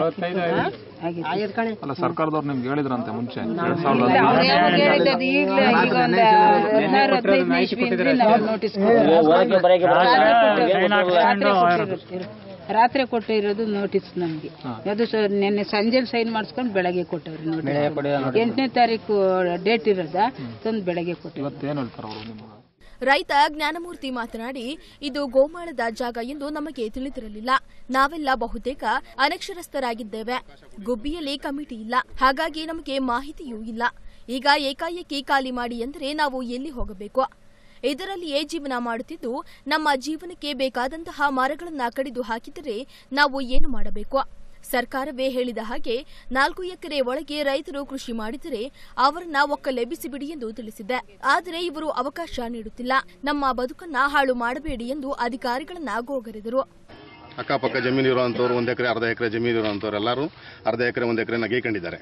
ಆಗಿದೆ ಅಲ್ಲ ಸರ್ಕಾರದವ್ರು ನಿಮ್ಗೆ ಹೇಳಿದ್ರಂತೆ ಮುಂಚೆ ಎರಡ್ ಸಾವಿರದ ಇಲ್ಲ, ಅವ್ರು ಯಾವಾಗ ಹೇಳಿದ್ದು ಈಗಲೇ ಈಗ ಒಂದು ಹದಿನಾರು ಹದಿನೈದನೇ ಇಸ್ವಿಯಿಂದ ನಾವು ನೋಟಿಸ್ ರಾತ್ರಿ ಕೊಟ್ಟಿರೋದು ನೋಟಿಸ್ ನಮ್ಗೆ ಅದು ಸ- ನಿನ್ನೆ ಸಂಜೆ ಸೈನ್ ಮಾಡಿಸ್ಕೊಂಡು ಬೆಳಗ್ಗೆ ಕೊಟ್ಟವ್ರಿ ನೋಟಿಸ್ ಎಂಟನೇ ತಾರೀಕು ಡೇಟ್ ಇರೋದ ತಂದು ಬೆಳಗ್ಗೆ ಕೊಟ್ಟಿರೋದು ಇವತ್ತೇನು ಹೇಳ್ತಾರೆ ಅವರು ನಿಮ್ಗೆ ರೈತ ಜ್ಞಾನಮೂರ್ತಿ ಮಾತನಾಡಿ ಇದು ಗೋಮಾಳದ ಜಾಗ ಎಂದು ನಮಗೆ ತಿಳಿದಿರಲಿಲ್ಲ ನಾವೆಲ್ಲ ಬಹುತೇಕ ಅನಕ್ಷರಸ್ಥರಾಗಿದ್ದೇವೆ ಗುಬ್ಬಿಯಲ್ಲಿ ಕಮಿಟಿ ಇಲ್ಲ ಹಾಗಾಗಿ ನಮಗೆ ಮಾಹಿತಿಯೂ ಇಲ್ಲ ಈಗ ಏಕಾಏಕಿ ಖಾಲಿ ಮಾಡಿ ಎಂದರೆ ನಾವು ಎಲ್ಲಿ ಹೋಗಬೇಕು ಇದರಲ್ಲಿಯೇ ಜೀವನ ಮಾಡುತ್ತಿದ್ದು ನಮ್ಮ ಜೀವನಕ್ಕೆ ಬೇಕಾದಂತಹ ಮರಗಳನ್ನ ಕಡಿದು ಹಾಕಿದರೆ ನಾವು ಏನು ಮಾಡಬೇಕು ಸರ್ಕಾರವೇ ಹೇಳಿದ ಹಾಗೆ ನಾಲ್ಕು ಎಕರೆ ಒಳಗೆ ರೈತರು ಕೃಷಿ ಮಾಡಿದರೆ ಅವರನ್ನ ಒಕ್ಕಲೆಬ್ಬಿಸಿಬಿಡಿ ಎಂದು ತಿಳಿಸಿದೆ ಆದರೆ ಇವರು ಅವಕಾಶ ನೀಡುತ್ತಿಲ್ಲ ನಮ್ಮ ಬದುಕನ್ನ ಹಾಳು ಮಾಡಬೇಡಿ ಎಂದು ಅಧಿಕಾರಿಗಳನ್ನ ಗೋಗರೆದರು ಅಕ್ಕಪಕ್ಕ ಜಮೀನು ಇರುವಂಥವ್ರು ಒಂದು ಎಕರೆ ಅರ್ಧ ಎಕರೆ ಜಮೀನು ಇರುವಂಥವ್ರು ಎಲ್ಲರೂ ಅರ್ಧ ಎಕರೆ ಒಂದು ಎಕರೆ ನಗೇಕೊಂಡಿದ್ದಾರೆ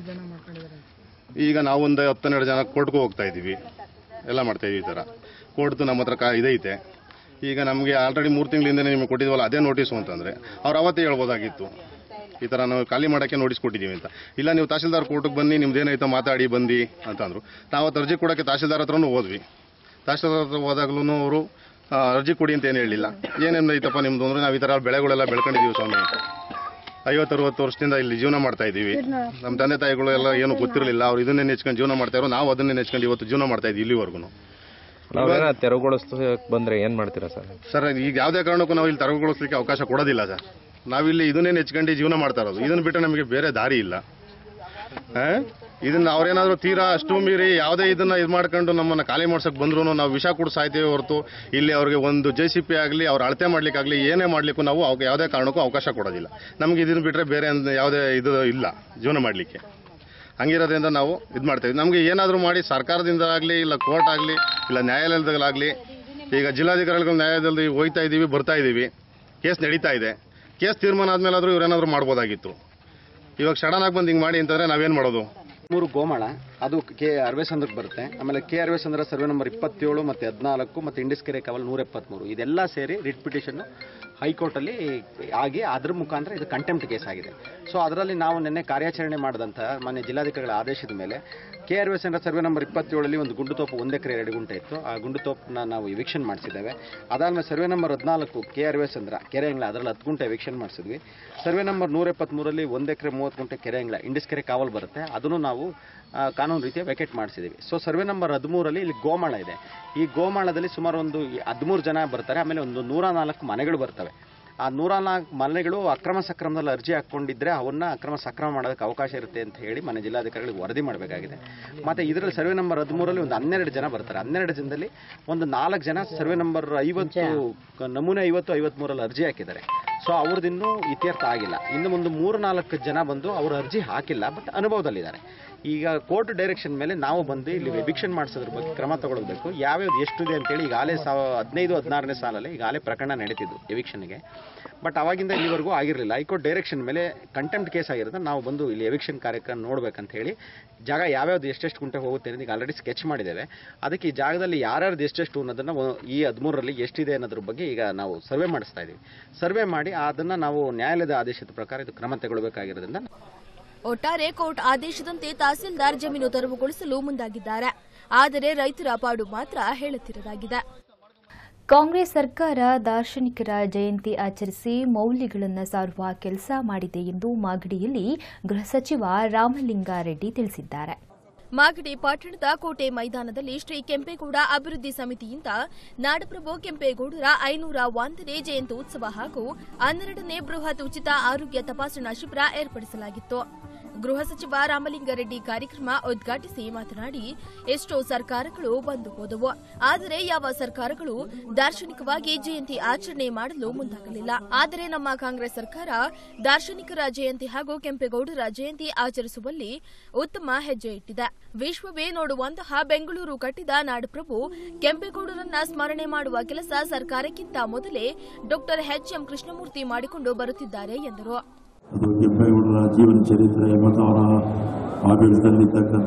ಈಗ ನಾವು ಒಂದು ಹತ್ತೆರಡು ಜನ ಕೋರ್ಟ್ಗೂ ಹೋಗ್ತಾ ಇದ್ದೀವಿ ಎಲ್ಲ ಮಾಡ್ತಾ ಇದೀವಿ ಈ ಥರ ಕೋರ್ಟ್ದು ನಮ್ಮ ಹತ್ರ ಕಾ ಇದೈತೆ ಈಗ ನಮಗೆ ಆಲ್ರೆಡಿ ಮೂರು ತಿಂಗಳಿಂದ ನಿಮಗೆ ಕೊಟ್ಟಿದ್ವಲ್ಲ ಅದೇ ನೋಟಿಸು ಅಂತಂದರೆ ಅವ್ರು ಅವತ್ತೇ ಹೇಳ್ಬೋದಾಗಿತ್ತು ಈ ಥರ ನಾವು ಖಾಲಿ ಮಾಡೋಕ್ಕೆ ನೋಟಿಸ್ ಕೊಟ್ಟಿದ್ದೀವಿ ಅಂತ ಇಲ್ಲ ನೀವು ತಹಸೀಲ್ದಾರ್ ಕೋರ್ಟಿಗೆ ಬನ್ನಿ ನಿಮ್ದು ಏನಾಯ್ತೋ ಮಾತಾಡಿ ಬಂದು ಅಂತಂದರು ನಾವು ಅವತ್ತು ಅರ್ಜಿ ಕೊಡೋಕ್ಕೆ ತಹಸೀಲ್ದಾರ್ ಹತ್ರನೂ ಹೋದ್ವಿ ತಹಸೀಲ್ದಾರ್ ಹತ್ರ ಹೋದಾಗ್ಲೂ ಅವರು ಆ, ಅರ್ಜಿ ಕೊಡಿ ಅಂತ ಏನು ಹೇಳಿಲ್ಲ ಏನೇನು ಐತಪ್ಪ ನಿಮ್ದು ಅಂದ್ರೆ ನಾವು ಈ ಥರ ಬೆಳೆಗಳೆಲ್ಲ ಬೆಳ್ಕೊಂಡಿದ್ದೀವಿ ಸ್ವಾಮಿ ಐವತ್ತು ಅರವತ್ತು ವರ್ಷದಿಂದ ಇಲ್ಲಿ ಜೀವನ ಮಾಡ್ತಾ ಇದ್ದೀವಿ ನಮ್ಮ ತಂದೆ ತಾಯಿಗಳು ಎಲ್ಲ ಏನು ಗೊತ್ತಿರಲಿಲ್ಲ ಅವ್ರು ಇದನ್ನೇ ನೆಚ್ಕೊಂಡು ಜೀವನ ಮಾಡ್ತಾ ಇರೋ ನಾವು ಅದನ್ನೇ ನೆಚ್ಕೊಂಡು ಇವತ್ತು ಜೀವನ ಮಾಡ್ತಾ ಇದ್ದೀವಿ ಇಲ್ಲಿವರೆಗೂ ನಾವೇನ ತೆರವುಗೊಳಿಸಕ್ ಬಂದ್ರೆ ಏನ್ ಮಾಡ್ತೀರಾ ಸರ್ ಸರ್ ಈಗ ಯಾವುದೇ ಕಾರಣಕ್ಕೂ ನಾವು ಇಲ್ಲಿ ತರಗೊಳಿಸ್ಲಿಕ್ಕೆ ಅವಕಾಶ ಕೊಡೋದಿಲ್ಲ ಸರ್ ನಾವಿಲ್ಲಿ ಇದನ್ನೇ ನೆಚ್ಕೊಂಡು ಜೀವನ ಮಾಡ್ತಾ ಇರೋದು ಇದನ್ನ ಬಿಟ್ಟರೆ ನಮಗೆ ಬೇರೆ ದಾರಿ ಇಲ್ಲ ಆ? ಇದನ್ನ ಅವ್ರೇನಾದ್ರೂ ತೀರಾ ಅಷ್ಟು ಮೀರಿ ಯಾವುದೇ ಇದನ್ನ ಇದು ಮಾಡ್ಕೊಂಡು ನಮ್ಮನ್ನ ಖಾಲಿ ಮಾಡ್ಸಕ್ ಬಂದ್ರು ನಾವು ವಿಷ ಕೂಡ ಸಾಯ್ತೇವೆ ಹೊರತು ಇಲ್ಲಿ ಅವ್ರಿಗೆ ಒಂದು ಜೆ ಸಿ ಪಿ ಆಗಲಿ ಅವ್ರ ಅಳತೆ ಮಾಡ್ಲಿಕ್ಕಾಗಲಿ ಏನೇ ಮಾಡ್ಲಿಕ್ಕೂ ನಾವು ಅವ್ಕೆ ಯಾವುದೇ ಕಾರಣಕ್ಕೂ ಅವಕಾಶ ಕೊಡೋದಿಲ್ಲ ನಮ್ಗೆ ಇದನ್ನ ಬಿಟ್ಟರೆ ಬೇರೆ ಅಂದ್- ಯಾವುದೇ ಇದು ಇಲ್ಲ ಜೀವನ ಮಾಡಲಿಕ್ಕೆ ಹಂಗಿರೋದ್ರಿಂದ ನಾವು ಇದು ಮಾಡ್ತೇವೆ ನಮಗೆ ಏನಾದರೂ ಮಾಡಿ ಸರ್ಕಾರದಿಂದ ಆಗಲಿ ಇಲ್ಲ ಕೋರ್ಟ್ ಆಗಲಿ ಇಲ್ಲ ನ್ಯಾಯಾಲಯದಲ್ಲಾಗಲಿ ಈಗ ಜಿಲ್ಲಾಧಿಕಾರಿಗಳು ನ್ಯಾಯಾಲಯದಲ್ಲಿ ಹೋಗ್ತಾ ಇದ್ದೀವಿ ಬರ್ತಾ ಇದ್ದೀವಿ ಕೇಸ್ ನಡೀತಾ ಇದೆ ಕೇಸ್ ತೀರ್ಮಾನ ಆದ್ಮೇಲಾದ್ರೂ ಇವ್ರೇನಾದ್ರೂ ಮಾಡ್ಬೋದಾಗಿತ್ತು ಇವಾಗ ಸಡನ್ ಆಗಿ ಬಂದು ಹಿಂಗೆ ಮಾಡಿ ಅಂತಂದ್ರೆ ನಾವೇನು ಮಾಡೋದು ಮೂರು ಗೋಮಾಳ ಅದು ಕೆ ಅರವೇಸಂದ್ರಕ್ಕೆ ಬರುತ್ತೆ ಆಮೇಲೆ ಕೆ ಅರವೇಸಂದ್ರ ಸರ್ವೆ ನಂಬರ್ ಇಪ್ಪತ್ತೇಳು ಮತ್ತು ಹದಿನಾಲ್ಕು ಮತ್ತು ಇಂಡಿಸ್ಕೆರೆ ಕವಲ್ ನೂರ ಎಪ್ಪತ್ತ್ಮೂರು ಇದೆಲ್ಲ ಸೇರಿ ರಿಟ್ ಪಿಟಿಷನ್ ಹೈಕೋರ್ಟಲ್ಲಿ ಆಗಿ ಅದ್ರ ಮುಖಾಂತರ ಇದು ಕಂಟೆಂಪ್ಟ್ ಕೇಸ್ ಆಗಿದೆ ಸೊ ಅದರಲ್ಲಿ ನಾವು ನಿನ್ನೆ ಕಾರ್ಯಾಚರಣೆ ಮಾಡಿದಂಥ ಮಾನ್ಯ ಜಿಲ್ಲಾಧಿಕಾರಿಗಳ ಆದೇಶದ ಮೇಲೆ K R S survey number ಇಪ್ಪತ್ತೇಳಲ್ಲಿ ಒಂದು ಗುಂಡುತೋಪು ಒಂದು ಎಕರೆ ಎರಡು ಗುಂಟೆ ಇತ್ತು ಆ ಗುಂಡುತೋಪನ್ನ ನಾವು ಇವಿಕ್ಷನ್ ಮಾಡಿಸಿದ್ದೇವೆ ಅದಾದ್ಮೇಲೆ ಸರ್ವೆ ನಂಬರ್ ಹದಿನಾಲ್ಕು ಕೆ ಆರ್ ಎಸ್ ಅಂದ್ರ ಕೆರೆ ಅಂಗ್ಲ ಅದರಲ್ಲಿ ಹತ್ತು ಗುಂಟೆ ಎವಿಕ್ಷನ್ ಮಾಡಿಸಿದ್ವಿ ಸರ್ವೆ ನಂಬರ್ ನೂರ ಎಪ್ಪತ್ತ್ಮೂರಲ್ಲಿ ಒಂದು ಎಕರೆ ಮೂವತ್ತು ಗುಂಟೆ ಕೆರೆ ಅಂಗ್ಲ ಇಂಡಿಸ್ಕೆರೆ ಕಾವಲ್ ಬರುತ್ತೆ ಅದನ್ನು ನಾವು ಆ, ಕಾನೂನು ರೀತಿಯ ವೆಕೆಟ್ ಮಾಡಿಸಿದ್ದೀವಿ ಸೊ ಸರ್ವೆ ನಂಬರ್ ಹದಿಮೂರಲ್ಲಿ ಇಲ್ಲಿ ಗೋಮಾಳ ಇದೆ ಈ ಗೋಮಾಳದಲ್ಲಿ ಸುಮಾರು ಒಂದು ಹದಿಮೂರು ಜನ ಬರ್ತಾರೆ ಆಮೇಲೆ ಒಂದು ನೂರ ನಾಲ್ಕು ಮನೆಗಳು ಬರ್ತವೆ ಆ ನೂರ ನಾಲ್ಕು ಮನೆಗಳು ಅಕ್ರಮ ಸಕ್ರಮದಲ್ಲಿ ಅರ್ಜಿ ಹಾಕ್ಕೊಂಡಿದ್ರೆ ಅವನ್ನ ಅಕ್ರಮ ಸಕ್ರಮ ಮಾಡೋದಕ್ಕೆ ಅವಕಾಶ ಇರುತ್ತೆ ಅಂತ ಹೇಳಿ ಮನೆ ಜಿಲ್ಲಾಧಿಕಾರಿಗಳಿಗೆ ವರದಿ ಮಾಡಬೇಕಾಗಿದೆ ಮತ್ತೆ ಇದರಲ್ಲಿ ಸರ್ವೆ ನಂಬರ್ ಹದಿಮೂರಲ್ಲಿ ಒಂದು ಹನ್ನೆರಡು ಜನ ಬರ್ತಾರೆ ಹನ್ನೆರಡು ಜನದಲ್ಲಿ ಒಂದು ನಾಲ್ಕು ಜನ ಸರ್ವೆ ನಂಬರ್ ಐವತ್ತು ನಮೂನೆ ಐವತ್ತು ಐವತ್ಮೂರಲ್ಲಿ ಅರ್ಜಿ ಹಾಕಿದ್ದಾರೆ ಸೊ ಅವ್ರದ್ದಿನ್ನೂ ಇತ್ಯರ್ಥ ಆಗಿಲ್ಲ ಇನ್ನು ಒಂದು ಮೂರು ನಾಲ್ಕು ಜನ ಬಂದು ಅವ್ರ ಅರ್ಜಿ ಹಾಕಿಲ್ಲ ಬಟ್ ಅನುಭವದಲ್ಲಿದ್ದಾರೆ ಈಗ ಕೋರ್ಟ್ ಡೈರೆಕ್ಷನ್ ಮೇಲೆ ನಾವು ಬಂದು ಇಲ್ಲಿ ಎವಿಕ್ಷನ್ ಮಾಡಿಸೋದ್ರ ಬಗ್ಗೆ ಕ್ರಮ ತಗೊಳ್ಬೇಕು ಯಾವ್ಯಾವ್ದು ಎಷ್ಟಿದೆ ಅಂತೇಳಿ ಈಗಾಗಲೇ ಸಾವ ಹದಿನೈದು ಹದಿನಾರನೇ ಸಾಲಲ್ಲಿ ಈಗಾಗಲೇ ಪ್ರಕರಣ ನಡೀತಿದ್ದು ಎವಿಕ್ಷನ್ಗೆ ಬಟ್ ಅವಾಗಿಂದ ಇಲ್ಲಿವರೆಗೂ ಆಗಿರಲಿಲ್ಲ ಹೈಕೋರ್ಟ್ ಡೈರೆಕ್ಷನ್ ಮೇಲೆ ಕಂಟೆಂಪ್ಟ್ ಕೇಸ್ ಆಗಿರುತ್ತೆ ನಾವು ಬಂದು ಇಲ್ಲಿ ಎವಿಕ್ಷನ್ ಕಾರ್ಯಕ್ರಮ ನೋಡ್ಬೇಕಂತ ಹೇಳಿ ಜಾಗ ಯಾವ್ಯಾವ್ದು ಎಷ್ಟೆಷ್ಟು ಗುಂಟೆ ಹೋಗುತ್ತೆ ಅನ್ನೋದು ಈಗ ಆಲ್ರೆಡಿ ಸ್ಕೆಚ್ ಮಾಡಿದ್ದೇವೆ ಅದಕ್ಕೆ ಈ ಜಾಗದಲ್ಲಿ ಯಾರ್ಯಾರ್ದು ಎಷ್ಟೆಷ್ಟು ಅನ್ನೋದನ್ನ ಒ- ಈ ಹದಿಮೂರರಲ್ಲಿ ಎಷ್ಟಿದೆ ಅನ್ನೋದ್ರ ಬಗ್ಗೆ ಈಗ ನಾವು ಸರ್ವೆ ಮಾಡಿಸ್ತಾ ಇದ್ದೀವಿ ಸರ್ವೆ ಮಾಡಿ ಅದನ್ನ ನಾವು ನ್ಯಾಯಾಲಯದ ಆದೇಶದ ಪ್ರಕಾರ ಇದು ಕ್ರಮ ತಗೊಳ್ಬೇಕಾಗಿರೋದ್ರಿಂದ ಒಟ್ಟಾರೆ ಕೋರ್ಟ್ ಆದೇಶದಂತೆ ತಹಸೀಲ್ದಾರ್ ಜಮೀನು ತೆರವುಗೊಳಿಸಲು ಮುಂದಾಗಿದ್ದಾರೆ ಆದರೆ ರೈತರ ಪಾಡು ಮಾತ್ರ ಹೇಳುತ್ತಿರದಾಗಿದೆ ಕಾಂಗ್ರೆಸ್ ಸರ್ಕಾರ ದಾರ್ಶನಿಕರ ಜಯಂತಿ ಆಚರಿಸಿ ಮೌಲ್ಯಗಳನ್ನು ಸಾರುವ ಕೆಲಸ ಮಾಡಿದೆ ಎಂದು ಮಾಗಡಿಯಲ್ಲಿ ಗೃಹ ಸಚಿವ ರಾಮಲಿಂಗಾರೆಡ್ಡಿ ತಿಳಿಸಿದ್ದಾರೆ ಮಾಗಡಿ ಪಟ್ಟಣದ ಕೋಟೆ ಮೈದಾನದಲ್ಲಿ ಶ್ರೀ ಕೆಂಪೇಗೌಡ ಅಭಿವೃದ್ಧಿ ಸಮಿತಿಯಿಂದ ನಾಡಪ್ರಭು ಕೆಂಪೇಗೌಡರ ಐನೂರ ಒಂದನೇ ಜಯಂತ್ಯುತ್ಸವ ಹಾಗೂ ಹನ್ನೆರಡನೇ ಬೃಹತ್ ಉಚಿತ ಆರೋಗ್ಯ ತಪಾಸಣಾ ಶಿಬಿರ ಏರ್ಪಡಿಸಲಾಗಿತ್ತು ಗೃಹ ಸಚಿವ ರಾಮಲಿಂಗಾರೆಡ್ಡಿ ಕಾರ್ಯಕ್ರಮ ಉದ್ಘಾಟಿಸಿ ಮಾತನಾಡಿ ಎಷ್ಟೋ ಸರ್ಕಾರಗಳು ಬಂದು ಹೋದವು ಆದರೆ ಯಾವ ಸರ್ಕಾರಗಳು ದಾರ್ಶನಿಕವಾಗಿ ಜಯಂತಿ ಆಚರಣೆ ಮಾಡಲು ಮುಂದಾಗಲಿಲ್ಲ ಆದರೆ ನಮ್ಮ ಕಾಂಗ್ರೆಸ್ ಸರ್ಕಾರ ದಾರ್ಶನಿಕರ ಜಯಂತಿ ಹಾಗೂ ಕೆಂಪೇಗೌಡರ ಜಯಂತಿ ಆಚರಿಸುವಲ್ಲಿ ಉತ್ತಮ ಹೆಜ್ಜೆ ಇಟ್ಟಿದೆ ವಿಶ್ವವೇ ನೋಡುವಂತಹ ಬೆಂಗಳೂರು ಕಟ್ಟಿದ ನಾಡಪ್ರಭು ಕೆಂಪೇಗೌಡರನ್ನ ಸ್ಮರಣೆ ಮಾಡುವ ಕೆಲಸ ಸರ್ಕಾರಕ್ಕಿಂತ ಮೊದಲೇ ಡಾಕ್ಟರ್ ಎಚ್ ಎಂ ಕೃಷ್ಣಮೂರ್ತಿ ಮಾಡಿಕೊಂಡು ಬರುತ್ತಿದ್ದಾರೆ ಎಂದರು ಅದು ಕೆಂಪೇಗೌಡರ ಜೀವನ ಚರಿತ್ರೆ ಮತ್ತು ಅವರ ಆಡಳಿತದಲ್ಲಿರ್ತಕ್ಕಂಥ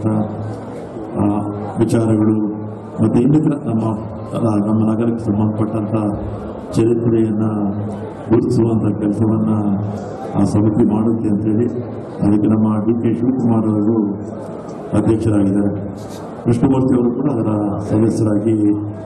ಆ, ವಿಚಾರಗಳು ಮತ್ತು ಇನ್ನಿತರ ನಮ್ಮ ಆ, ನಮ್ಮ ನಗರಕ್ಕೆ ಸಂಬಂಧಪಟ್ಟಂಥ ಚರಿತ್ರೆಯನ್ನು ಗುರುತಿಸುವಂಥ ಕೆಲಸವನ್ನು ಆ ಸಮಿತಿ ಮಾಡುತ್ತೆ ಅಂತೇಳಿ ಅದಕ್ಕೆ ನಮ್ಮ ಡಿ ಕೆ ಶಿವಕುಮಾರ್ ಅವರು ಅಧ್ಯಕ್ಷರಾಗಿದ್ದಾರೆ ಕೃಷ್ಣಮೂರ್ತಿ ಅವರು ಕೂಡ ಅದರ ಸದಸ್ಯರಾಗಿ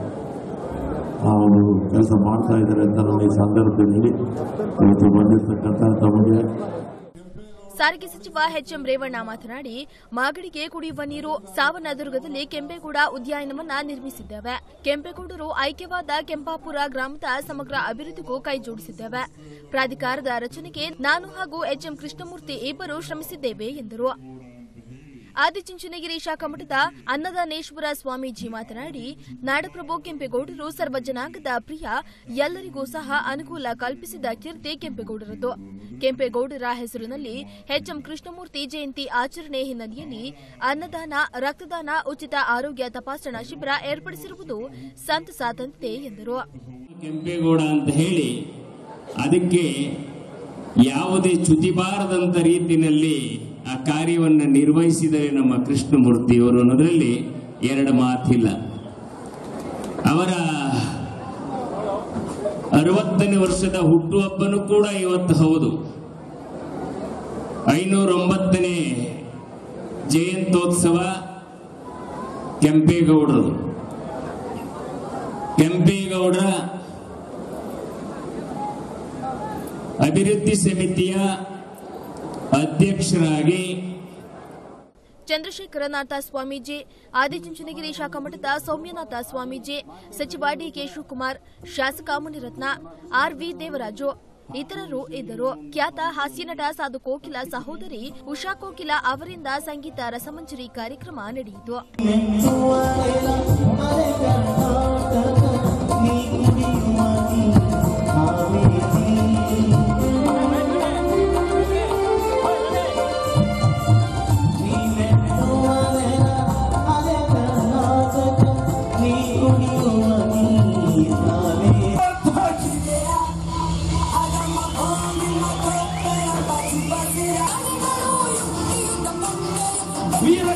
ಆ ಒಂದು ಕೆಲಸ ಮಾಡ್ತಾ ಇದ್ದಾರೆ ಅಂತ ನಾನು ಈ ಸಂದರ್ಭದಲ್ಲಿ ಇವತ್ತು ಬಂದಿರತಕ್ಕಂಥ ತಮಗೆ ಸಾರಿಗೆ ಸಚಿವ ಎಚ್ ಎಂ ರೇವಣ್ಣ ಮಾತನಾಡಿ ಮಾಗಡಿಗೆ ಕುಡಿಯುವ ನೀರು ಸಾವನದುರ್ಗದಲ್ಲಿ ಕೆಂಪೇಗೌಡ ಉದ್ಯಾನವನ್ನ ನಿರ್ಮಿಸಿದ್ದೇವೆ ಕೆಂಪೇಗೌಡರು ಐಕ್ಯವಾದ ಕೆಂಪಾಪುರ ಗ್ರಾಮದ ಸಮಗ್ರ ಅಭಿವೃದ್ಧಿಗೂ ಕೈ ಜೋಡಿಸಿದ್ದೇವೆ ಪ್ರಾಧಿಕಾರದ ರಚನೆಗೆ ನಾನು ಹಾಗೂ ಎಚ್ ಎಂ ಕೃಷ್ಣಮೂರ್ತಿ ಇಬ್ಬರು ಶ್ರಮಿಸಿದ್ದೇವೆ ಎಂದರು ಆದಿಚುಂಚನಗಿರಿ ಶಾಖಮಠದ ಅನ್ನದಾನೇಶ್ವರ ಸ್ವಾಮೀಜಿ ಮಾತನಾಡಿ ನಾಡಪ್ರಭು ಕೆಂಪೇಗೌಡರು ಸರ್ವ ಜನಾಂಗದ ಪ್ರಿಯ ಎಲ್ಲರಿಗೂ ಸಹ ಅನುಕೂಲ ಕಲ್ಪಿಸಿದ ಕೀರ್ತಿ ಕೆಂಪೇಗೌಡರದ್ದು ಕೆಂಪೇಗೌಡರ ಹೆಸರಿನಲ್ಲಿ ಎಚ್ಎಂ ಕೃಷ್ಣಮೂರ್ತಿ ಜಯಂತಿ ಆಚರಣೆ ಹಿನ್ನೆಲೆಯಲ್ಲಿ ಅನ್ನದಾನ ರಕ್ತದಾನ ಉಚಿತ ಆರೋಗ್ಯ ತಪಾಸಣಾ ಶಿಬಿರ ಏರ್ಪಡಿಸಿರುವುದು ಸಂತಸ ತಂದಿದೆ ಎಂದರು ಕೆಂಪೇಗೌಡ ಅಂತ ಹೇಳಿ ಅದಕ್ಕೆ ಯಾವುದೇ ಚ್ಯುತಿ ಬಾರದಂತ ರೀತಿಯಲ್ಲಿ ಆ ಕಾರ್ಯವನ್ನು ನಿರ್ವಹಿಸಿದರೆ ನಮ್ಮ ಕೃಷ್ಣಮೂರ್ತಿಯವರು ಅನ್ನೋದ್ರಲ್ಲಿ ಎರಡು ಮಾತಿಲ್ಲ ಅವರ ಅರವತ್ತನೇ ವರ್ಷದ ಹುಟ್ಟುಹಬ್ಬನೂ ಕೂಡ ಇವತ್ತು ಹೌದು ಐನೂರೊಂಬತ್ತನೇ ಜಯಂತ್ಯೋತ್ಸವ ಕೆಂಪೇಗೌಡರದು ಕೆಂಪೇಗೌಡರ ಅಭಿವೃದ್ಧಿ ಸಮಿತಿಯ ಅಧ್ಯಕ್ಷರಾಗಿ ಚಂದ್ರಶೇಖರನಾಥ ಸ್ವಾಮೀಜಿ ಆದಿಚುಂಚನಗಿರಿ ಶಾಖಾಮಠದ ಸೌಮ್ಯನಾಥ ಸ್ವಾಮೀಜಿ ಸಚಿವ ಡಿಕೆ ಶಿವಕುಮಾರ್ ಶಾಸಕ ಮುನಿರತ್ನ ಆರ್ವಿ ದೇವರಾಜು ಇತರರು ಇದ್ದರು ಖ್ಯಾತ ಹಾಸ್ಯನಟ ಸಾಧು ಕೋಕಿಲ ಸಹೋದರಿ ಉಷಾ ಕೋಕಿಲ ಅವರಿಂದ ಸಂಗೀತ ರಸಮಂಜರಿ ಕಾರ್ಯಕ್ರಮ ನಡೆಯಿತು ವೀರ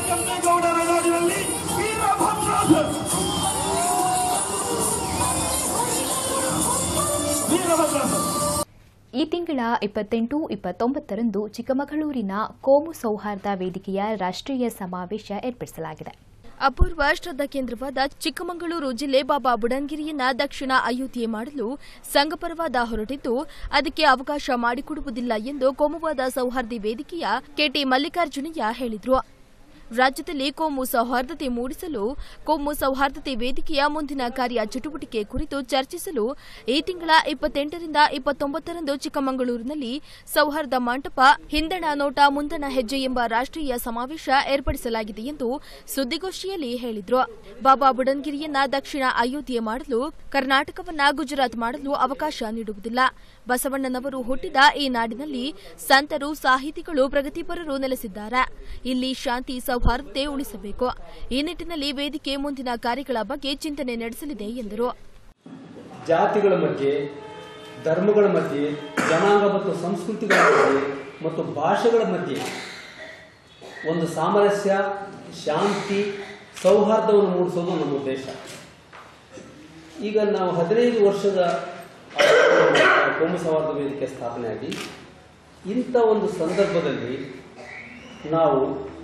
ಈ ತಿಂಗಳ ಇಪ್ಪತ್ತೆಂಟು ಇಪ್ಪತ್ತೊಂಬತ್ತರಂದು ಚಿಕ್ಕಮಗಳೂರಿನ ಕೋಮು ಸೌಹಾರ್ದ ವೇದಿಕೆಯ ರಾಷ್ಟ್ರೀಯ ಸಮಾವೇಶ ಏರ್ಪಡಿಸಲಾಗಿದೆ ಅಪೂರ್ವ ಶ್ರದ್ಧಾ ಕೇಂದ್ರವಾದ ಚಿಕ್ಕಮಗಳೂರು ಜಿಲ್ಲೆ ಬಾಬಾ ಬುಡನ್ಗಿರಿಯನ್ನ ದಕ್ಷಿಣ ಅಯೋಧ್ಯೆ ಮಾಡಲು ಸಂಘಪರವಾದ ಹೊರಟಿದ್ದು ಅದಕ್ಕೆ ಅವಕಾಶ ಮಾಡಿಕೊಡುವುದಿಲ್ಲ ಎಂದು ಕೋಮುವಾದ ಸೌಹಾರ್ದ ವೇದಿಕೆಯ ಕೆಟಿ ಮಲ್ಲಿಕಾರ್ಜುನಯ್ಯ ಹೇಳಿದರು ರಾಜ್ಯದಲ್ಲಿ ಕೋಮು ಸೌಹಾರ್ದತೆ ಮೂಡಿಸಲು ಕೋಮು ಸೌಹಾರ್ದತೆ ವೇದಿಕೆಯ ಮುಂದಿನ ಕಾರ್ಯ ಚಟುವಟಿಕೆ ಕುರಿತು ಚರ್ಚಿಸಲು ಈ ತಿಂಗಳ ಇಪ್ಪತ್ತೆಂಟರಿಂದ ಇಪ್ಪತ್ತೊಂಬತ್ತರಂದು ಚಿಕ್ಕಮಗಳೂರಿನಲ್ಲಿ ಸೌಹಾರ್ದ ಮಂಟಪ ಹಿಂದಣ ನೋಟ ಮುಂದಣ ಹೆಜ್ಜೆ ಎಂಬ ರಾಷ್ಟ್ರೀಯ ಸಮಾವೇಶ ಏರ್ಪಡಿಸಲಾಗಿದೆ ಎಂದು ಸುದ್ದಿಗೋಷ್ಠಿಯಲ್ಲಿ ಹೇಳಿದರು ಬಾಬಾ ಬುಡನ್ಗಿರಿಯನ್ನ ದಕ್ಷಿಣ ಅಯೋಧ್ಯೆ ಮಾಡಲು ಕರ್ನಾಟಕವನ್ನ ಗುಜರಾತ್ ಮಾಡಲು ಅವಕಾಶ ನೀಡುವುದಿಲ್ಲ ಬಸವಣ್ಣನವರು ಹುಟ್ಟಿದ ಈ ನಾಡಿನಲ್ಲಿ ಸಂತರು ಸಾಹಿತಿಗಳು ಪ್ರಗತಿಪರರು ನೆಲೆಸಿದ್ದಾರೆ ಇಲ್ಲಿ ಶಾಂತಿ ಸೌಹಾರ್ದತೆ ಉಳಿಸಬೇಕು ಈ ನಿಟ್ಟಿನಲ್ಲಿ ವೇದಿಕೆ ಮುಂದಿನ ಕಾರ್ಯಗಳ ಬಗ್ಗೆ ಚಿಂತನೆ ನಡೆಸಲಿದೆ ಎಂದರು ಜಾತಿಗಳ ಮಧ್ಯೆ ಧರ್ಮಗಳ ಮಧ್ಯೆ ಜನಾಂಗ ಮತ್ತು ಸಂಸ್ಕೃತಿಗಳ ಮಧ್ಯೆ ಮತ್ತು ಭಾಷೆಗಳ ಮಧ್ಯೆ ಒಂದು ಸಾಮರಸ್ಯ ಶಾಂತಿ ಸೌಹಾರ್ದವನ್ನು ಮೂಡಿಸೋದು ನಮ್ಮ ಉದ್ದೇಶ ಈಗ ನಾವು ಹದಿನೈದು ವರ್ಷದ ಕೋಮು ಸೌಹಾರ್ದ ವೇದಿಕೆ ಸ್ಥಾಪನೆಯಾಗಿ ಇಂಥ ಒಂದು ಸಂದರ್ಭದಲ್ಲಿ ನಾವು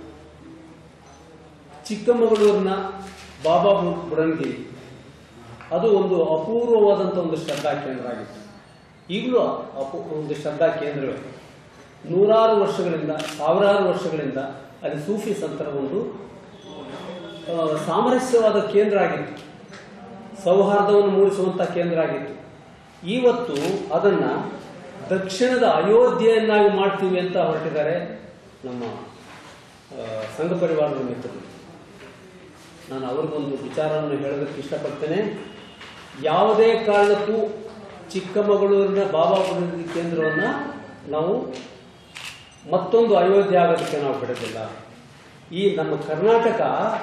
ಚಿಕ್ಕಮಗಳೂರಿನ ಬಾಬಾ ಬು- ಬುಡನ್ಗಿರಿ ಅದು ಒಂದು ಅಪೂರ್ವವಾದಂಥ ಒಂದು ಶ್ರದ್ಧಾ ಕೇಂದ್ರ ಆಗಿತ್ತು ಈಗಲೂ ಅಪೂ ಒಂದು ಶ್ರದ್ಧಾ ಕೇಂದ್ರವೇ ನೂರಾರು ವರ್ಷಗಳಿಂದ ಸಾವಿರಾರು ವರ್ಷಗಳಿಂದ ಅಲ್ಲಿ ಸೂಫಿ ಸಂತರ ಒಂದು ಆ, ಸಾಮರಸ್ಯವಾದ ಕೇಂದ್ರ ಆಗಿತ್ತು ಸೌಹಾರ್ದವನ್ನು ಮೂಡಿಸುವಂಥ ಕೇಂದ್ರ ಆಗಿತ್ತು ಇವತ್ತು ಅದನ್ನ ದಕ್ಷಿಣದ ಅಯೋಧ್ಯೆಯನ್ನಾಗಿ ಮಾಡ್ತೀವಿ ಅಂತ ಹೊರಟಿದ್ದಾರೆ ನಮ್ಮ ಆ, ಸಂಘ ಪರಿವಾರದ ಮಿತ್ರರು ನಾನು ಅವ್ರಿಗೊಂದು ವಿಚಾರವನ್ನು ಹೇಳೋದಕ್ಕೆ ಇಷ್ಟಪಡ್ತೇನೆ ಯಾವುದೇ ಕಾರಣಕ್ಕೂ ಚಿಕ್ಕಮಗಳೂರಿನ ಬಾಬಾ ಬುಡನ್ಗಿರಿ ಕೇಂದ್ರವನ್ನು ನಾವು ಮತ್ತೊಂದು ಅಯೋಧ್ಯೆ ಆಗೋದಕ್ಕೆ ನಾವು ಬಿಡೋದಿಲ್ಲ ಈ ನಮ್ಮ ಕರ್ನಾಟಕ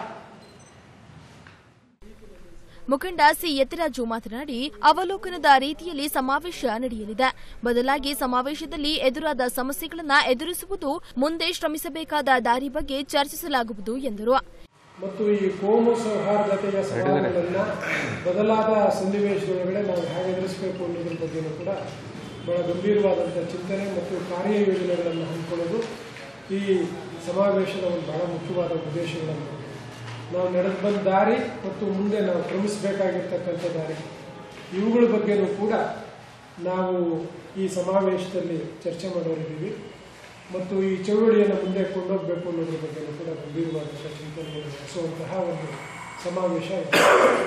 ಮುಖಂಡ ಸಿ ಯತಿರಾಜು ಮಾತನಾಡಿ ಅವಲೋಕನದ ರೀತಿಯಲ್ಲಿ ಸಮಾವೇಶ ನಡೆಯಲಿದೆ ಬದಲಾಗಿ ಸಮಾವೇಶದಲ್ಲಿ ಎದುರಾದ ಸಮಸ್ಯೆಗಳನ್ನು ಎದುರಿಸುವುದು ಮುಂದೆ ಶ್ರಮಿಸಬೇಕಾದ ದಾರಿ ಬಗ್ಗೆ ಚರ್ಚಿಸಲಾಗುವುದು ಎಂದರು ಮತ್ತು ಈ ಕೋಮು ಸೌಹಾರ್ದತೆಯ ಸವಾಲುಗಳನ್ನು ಬದಲಾದ ಸನ್ನಿವೇಶದೊಳಗಡೆ ನಾವು ಹೇಗೆ ಎದುರಿಸಬೇಕು ಅನ್ನೋದ್ರ ಬಗ್ಗೆನೂ ಕೂಡ ಬಹಳ ಗಂಭೀರವಾದಂಥ ಚಿಂತನೆ ಮತ್ತು ಕಾರ್ಯಯೋಜನೆಗಳನ್ನು ಹಮ್ಮಿಕೊಳ್ಳೋದು ಈ ಸಮಾವೇಶದ ಒಂದು ಬಹಳ ಮುಖ್ಯವಾದ ಉದ್ದೇಶಗಳನ್ನು ನಾವು ನಡೆದು ಬಂದ ದಾರಿ ಮತ್ತು ಮುಂದೆ ನಾವು ಕ್ರಮಿಸಬೇಕಾಗಿರ್ತಕ್ಕಂಥ ದಾರಿ ಇವುಗಳ ಬಗ್ಗೆನೂ ಕೂಡ ನಾವು ಈ ಸಮಾವೇಶದಲ್ಲಿ ಚರ್ಚೆ ಮಾಡೋರಿದ್ದೀವಿ ಮತ್ತು ಈ ಚಳುವಳಿಯನ್ನು ಮುಂದೆ ಕೊಂಡೋಗಬೇಕು ಅನ್ನೋದ್ರ ಬಗ್ಗೆನೂ ಕೂಡ ಗಂಭೀರವಾದಂಥ ಚಿಂತನೆಯನ್ನು ನಡೆಸುವಂತಹ ಒಂದು ಸಮಾವೇಶ ಇದು.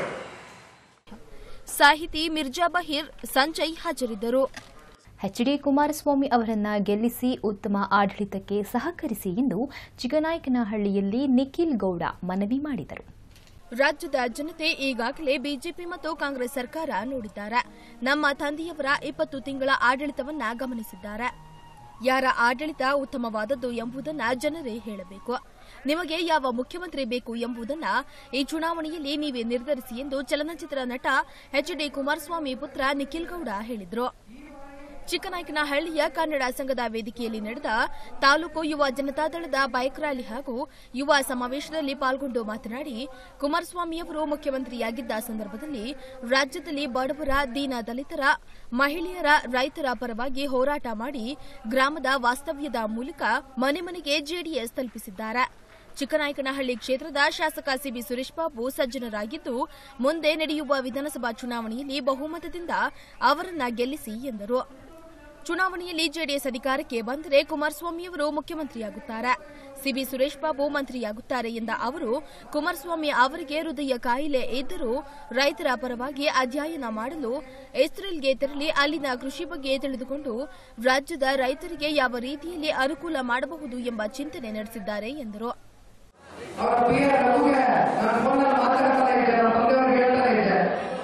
ಸಾಹಿತಿ ಮಿರ್ಜಾ ಬಹೀರ್ ಸಂಜಯ್ ಹಾಜರಿದ್ದರು ಎಚ್ಡಿ ಕುಮಾರಸ್ವಾಮಿ ಅವರನ್ನ ಗೆಲ್ಲಿಸಿ ಉತ್ತಮ ಆಡಳಿತಕ್ಕೆ ಸಹಕರಿಸಿ ಎಂದು ಚಿಕ್ಕನಾಯಕನಹಳ್ಳಿಯಲ್ಲಿ ನಿಖಿಲ್ ಗೌಡ ಮನವಿ ಮಾಡಿದರು ರಾಜ್ಯದ ಜನತೆ ಈಗಾಗಲೇ ಬಿಜೆಪಿ ಮತ್ತು ಕಾಂಗ್ರೆಸ್ ಸರ್ಕಾರ ನೋಡಿದ್ದಾರೆ ನಮ್ಮ ತಂದೆಯವರ ಇಪ್ಪತ್ತು ತಿಂಗಳ ಆಡಳಿತವನ್ನ ಗಮನಿಸಿದ್ದಾರೆ ಯಾರ ಆಡಳಿತ ಉತ್ತಮವಾದದ್ದು ಎಂಬುದನ್ನ ಜನರೇ ಹೇಳಬೇಕು ನಿಮಗೆ ಯಾವ ಮುಖ್ಯಮಂತ್ರಿ ಬೇಕು ಎಂಬುದನ್ನ ಈ ಚುನಾವಣೆಯಲ್ಲಿ ನೀವೇ ನಿರ್ಧರಿಸಿ ಎಂದು ಚಲನಚಿತ್ರ ನಟ ಎಚ್ ಡಿ ಕುಮಾರಸ್ವಾಮಿ ಪುತ್ರ ನಿಖಿಲ್ ಗೌಡ ಹೇಳಿದರು ಚಿಕ್ಕನಾಯಕನಹಳ್ಳಿಯ ಕನ್ನಡ ಸಂಘದ ವೇದಿಕೆಯಲ್ಲಿ ನಡೆದ ತಾಲೂಕು ಯುವ ಜನತಾದಳದ ಬೈಕ್ ರ್ಯಾಲಿ ಹಾಗೂ ಯುವ ಸಮಾವೇಶದಲ್ಲಿ ಪಾಲ್ಗೊಂಡು ಮಾತನಾಡಿ ಕುಮಾರಸ್ವಾಮಿಯವರು ಮುಖ್ಯಮಂತ್ರಿಯಾಗಿದ್ದ ಸಂದರ್ಭದಲ್ಲಿ ರಾಜ್ಯದಲ್ಲಿ ಬಡವರ ದೀನ ದಲಿತರ ಮಹಿಳೆಯರ ರೈತರ ಪರವಾಗಿ ಹೋರಾಟ ಮಾಡಿ ಗ್ರಾಮದ ವಾಸ್ತವ್ಯದ ಮೂಲಕ ಮನೆ ಮನೆಗೆ ಜೆಡಿಎಸ್ ತಲುಪಿಸಿದ್ದಾರೆ ಚಿಕ್ಕನಾಯಕನಹಳ್ಳಿ ಕ್ಷೇತ್ರದ ಶಾಸಕ ಸಿಬಿ ಸುರೇಶ್ ಬಾಬು ಸಜ್ಜನರಾಗಿದ್ದು ಮುಂದೆ ನಡೆಯುವ ವಿಧಾನಸಭಾ ಚುನಾವಣೆಯಲ್ಲಿ ಬಹುಮತದಿಂದ ಅವರನ್ನ ಗೆಲ್ಲಿಸಿ ಎಂದರು ಚುನಾವಣೆಯಲ್ಲಿ ಜೆಡಿಎಸ್ ಅಧಿಕಾರಕ್ಕೆ ಬಂದರೆ ಕುಮಾರಸ್ವಾಮಿಯವರು ಮುಖ್ಯಮಂತ್ರಿಯಾಗುತ್ತಾರೆ ಸಿಬಿ ಸುರೇಶ್ ಬಾಬು ಮಂತ್ರಿಯಾಗುತ್ತಾರೆ ಎಂದ ಅವರು ಕುಮಾರಸ್ವಾಮಿ ಅವರಿಗೆ ಹೃದಯ ಕಾಯಿಲೆ ಇದ್ದರೂ ರೈತರ ಪರವಾಗಿ ಅಧ್ಯಯನ ಮಾಡಲು ಇಸ್ರೇಲ್ಗೆ ತೆರಳಿ ಅಲ್ಲಿನ ಕೃಷಿ ಬಗ್ಗೆ ತಿಳಿದುಕೊಂಡು ರಾಜ್ಯದ ರೈತರಿಗೆ ಯಾವ ರೀತಿಯಲ್ಲಿ ಅನುಕೂಲ ಮಾಡಬಹುದು ಎಂಬ ಚಿಂತನೆ ನಡೆಸಿದ್ದಾರೆ ಎಂದರು ಅವರ ಪಿ ಆರ್ ರಘುಗೆ ನಾನು ಫೋನಲ್ಲಿ ಮಾತಾಡ್ತಾನೆ ಇದ್ದೆ ನಮ್ಮ ತಂದೆಯವ್ರಿಗೆ ಹೇಳ್ತಾನೆ ಇದ್ದೆ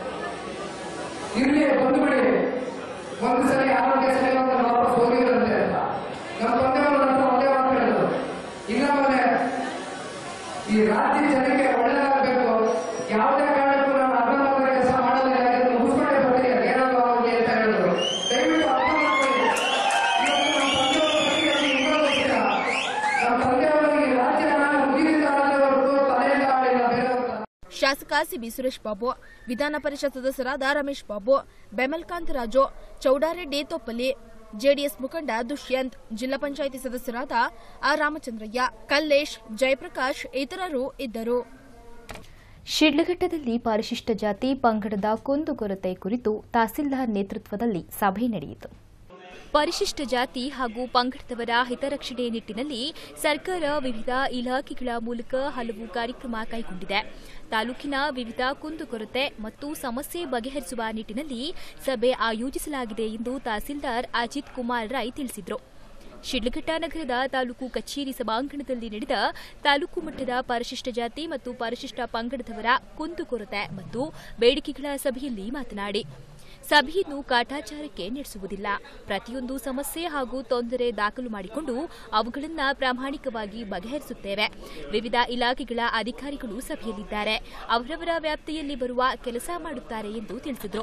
ಇರ್ಲಿ ಬಂದ್ಬಿಡಿ ಒಂದು ಸಲ ಆರೋಗ್ಯ ಸಲ ವಾಪಸ್ ಹೋಗಿದ್ರಂತೆ ಅಂತ ನಮ್ಮ ತಂದೆಯವರು ನನ್ನ ಒಂದೇ ಮಾತು ಹೇಳಿದ್ರು ಇನ್ನೊಮ್ಮೆ ಈ ರಾಜ್ಯ ಜನಕ್ಕೆ ಒಳ್ಳೇದಾಗಬೇಕು ಯಾವುದೇ ಕಾರಣಕ್ಕೂ ನಾನು ಅರ್ಧಂಬರ್ಧ ಕೆಲಸ ಮಾಡೋದಿಲ್ಲ ಯಾಕಂದ್ರೆ ಮುಗಿಸ್ಕೊಂಡೇ ಬರ್ತೀನಿ ಏನಾದ್ರು ಆಗಲಿ ಅಂತ ಹೇಳಿದ್ರು ದಯವಿಟ್ಟು ಅರ್ಥ ಮಾಡ್ಕೊಳ್ಳಿ ಇವತ್ತು ನಮ್ಮ ತಂದೆಯವರು ಬರೀ ಅದು ಇನ್ನೊಂದು ನಮ್ಮ ತಂದೆಯವರು ಈ ರಾಜ್ಯನ ಮುಗಿಲಿಂದ ಆಳಿದವರೆಗೂ ತಲೆಯಿಂದ ಆಳಿಲ್ಲ ಬೇರೆಯವ್ರ ಶಾಸಕ ಸಿಬಿ ಸುರೇಶ್ ಬಾಬು ವಿಧಾನ ಪರಿಷತ್ ಸದಸ್ಯರಾದ ರಮೇಶ್ ಬಾಬು ಬೆಮಲ್ ಕಾಂತರಾಜು ಚೌಡಾರೆಡ್ಡಿ ತೊಪ್ಪಲಿ ಜೆಡಿಎಸ್ ಮುಖಂಡ ದುಷ್ಯಂತ್ ಜಿಲ್ಲಾ ಪಂಚಾಯಿತಿ ಸದಸ್ಯರಾದ ಆರ್ ರಾಮಚಂದ್ರಯ್ಯ ಕಲ್ಲೇಶ್ ಜಯಪ್ರಕಾಶ್ ಇತರರು ಇದ್ದರು ಶಿಡ್ಲಘಟ್ಟದಲ್ಲಿ ಪರಿಶಿಷ್ಟ ಜಾತಿ ಪಂಗಡದ ಕುಂದುಕೊರತೆ ಕುರಿತು ತಹಸೀಲ್ದಾರ್ ನೇತೃತ್ವದಲ್ಲಿ ಸಭೆ ನಡೆಯಿತು ಪರಿಶಿಷ್ಟ ಜಾತಿ ಹಾಗೂ ಪಂಗಡದವರ ಹಿತರಕ್ಷಣೆ ನಿಟ್ಟಿನಲ್ಲಿ ಸರ್ಕಾರ ವಿವಿಧ ಇಲಾಖೆಗಳ ಮೂಲಕ ಹಲವು ಕಾರ್ಯಕ್ರಮ ಕೈಗೊಂಡಿದೆ ತಾಲೂಕಿನ ವಿವಿಧ ಕುಂದುಕೊರತೆ ಮತ್ತು ಸಮಸ್ಯೆ ಬಗೆಹರಿಸುವ ನಿಟ್ಟಿನಲ್ಲಿ ಸಭೆ ಆಯೋಜಿಸಲಾಗಿದೆ ಎಂದು ತಹಸೀಲ್ದಾರ್ ಅಜಿತ್ ಕುಮಾರ್ ರೈ ತಿಳಿಸಿದರು ಶಿಡ್ಲಘಟ್ಟ ನಗರದ ತಾಲೂಕು ಕಚೇರಿ ಸಭಾಂಗಣದಲ್ಲಿ ನಡೆದ ತಾಲೂಕು ಮಟ್ಟದ ಪರಿಶಿಷ್ಟ ಜಾತಿ ಮತ್ತು ಪರಿಶಿಷ್ಟ ಪಂಗಡದವರ ಕುಂದುಕೊರತೆ ಮತ್ತು ಬೇಡಿಕೆಗಳ ಸಭೆಯಲ್ಲಿ ಮಾತನಾಡಿ ಸಭೆಯನ್ನು ಕಾಟಾಚಾರಕ್ಕೆ ನಡೆಸುವುದಿಲ್ಲ ಪ್ರತಿಯೊಂದು ಸಮಸ್ಯೆ ಹಾಗೂ ತೊಂದರೆ ದಾಖಲು ಮಾಡಿಕೊಂಡು ಅವುಗಳನ್ನು ಪ್ರಾಮಾಣಿಕವಾಗಿ ಬಗೆಹರಿಸುತ್ತೇವೆ ವಿವಿಧ ಇಲಾಖೆಗಳ ಅಧಿಕಾರಿಗಳು ಸಭೆಯಲ್ಲಿದ್ದಾರೆ ಅವರವರ ವ್ಯಾಪ್ತಿಯಲ್ಲಿ ಬರುವ ಕೆಲಸ ಮಾಡುತ್ತಾರೆ ಎಂದು ತಿಳಿಸಿದರು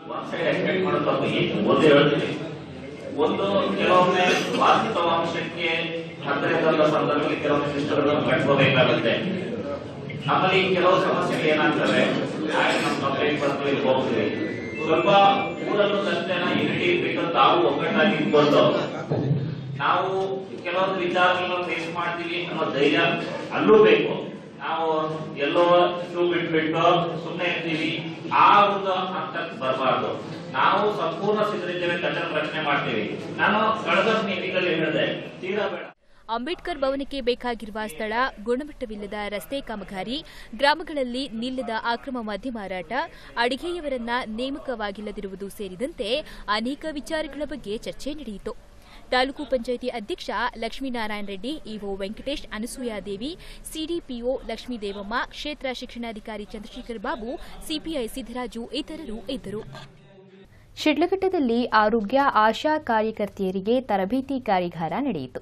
ಒಂದು ಕೆಲವೊಮ್ಮೆ ವಾಸ್ತವಾಂಶಕ್ಕೆ ಹತ್ತಿರ ಸಂದರ್ಭದಲ್ಲಿ ಕೆಲವೊಂದು ಸಿಸ್ಟಮ್ಗಳನ್ನು ಕಟ್ಕೋಬೇಕಾಗುತ್ತೆ ನಮ್ಮಲ್ಲಿ ಕೆಲವು ಸಮಸ್ಯೆಗಳು ಏನಾಗ್ತವೆ ಹಾಗೆ ನಮ್ಮ ಕಂಪ್ಲೇಂಟ್ ಬರ್ತೀವಿ ಹೋಗ್ತೀವಿ ಸ್ವಲ್ಪ ಊರಲ್ಲೂ ಅಷ್ಟೇ ಯೂನಿಟಿ ಇರ್ಬೇಕು ತಾವು ಒಗ್ಗಟ್ಟಾಗಿ ಇಟ್ಕೊಂಡು ನಾವು ಕೆಲವೊಂದು ವಿಚಾರಗಳನ್ನ ಫೇಸ್ ಮಾಡ್ತೀವಿ ಅನ್ನೋ ಧೈರ್ಯ ಅಲ್ಲೂ ಬೇಕು ನಾವು ಎಲ್ಲೋ ಶೂ ಬಿಟ್ಬಿಟ್ಟು ಸುಮ್ಮನೆ ಇರ್ತೀವಿ ಆ ಒಂದು ಹಂತಕ್ಕೆ ಬರಬಾರ್ದು ನಾವು ಸಂಪೂರ್ಣ ಸಿದ್ಧರಿದ್ದೇವೆ ಕಟ್ಟಡ ರಚನೆ ಮಾಡ್ತೀವಿ ನಾನು ಕಳೆದ ಮೀಟಿಂಗಲ್ಲಿ ಹೇಳಿದೆ ತೀರಾ ಬೇಡ ಅಂಬೇಡ್ಕರ್ ಭವನಕ್ಕೆ ಬೇಕಾಗಿರುವ ಸ್ಥಳ ಗುಣಮಟ್ಟವಿಲ್ಲದ ರಸ್ತೆ ಕಾಮಗಾರಿ ಗ್ರಾಮಗಳಲ್ಲಿ ನಿಲ್ಲದ ಅಕ್ರಮ ಮದ್ಯ ಮಾರಾಟ ಅಡಿಗೆಯವರನ್ನ ನೇಮಕವಾಗಿಲ್ಲದಿರುವುದು ಸೇರಿದಂತೆ ಅನೇಕ ವಿಚಾರಗಳ ಬಗ್ಗೆ ಚರ್ಚೆ ನಡೆಯಿತು ತಾಲೂಕು ಪಂಚಾಯಿತಿ ಅಧ್ಯಕ್ಷ ಲಕ್ಷ್ಮೀನಾರಾಯಣ ರೆಡ್ಡಿ ಇಒ ವೆಂಕಟೇಶ್ ಅನಸೂಯಾದೇವಿ ಸಿಡಿಪಿಒ ಲಕ್ಷ್ಮೀದೇವಮ್ಮ ಕ್ಷೇತ್ರ ಶಿಕ್ಷಣಾಧಿಕಾರಿ ಚಂದ್ರಶೇಖರ್ ಬಾಬು ಸಿಪಿಐ ಸಿದ್ದರಾಜು ಇತರರು ಇದ್ದರು ಶಿಡ್ಲಘಟ್ಟದಲ್ಲಿ ಆರೋಗ್ಯ ಆಶಾ ಕಾರ್ಯಕರ್ತೆಯರಿಗೆ ತರಬೇತಿ ಕಾರ್ಯಾಗಾರ ನಡೆಯಿತು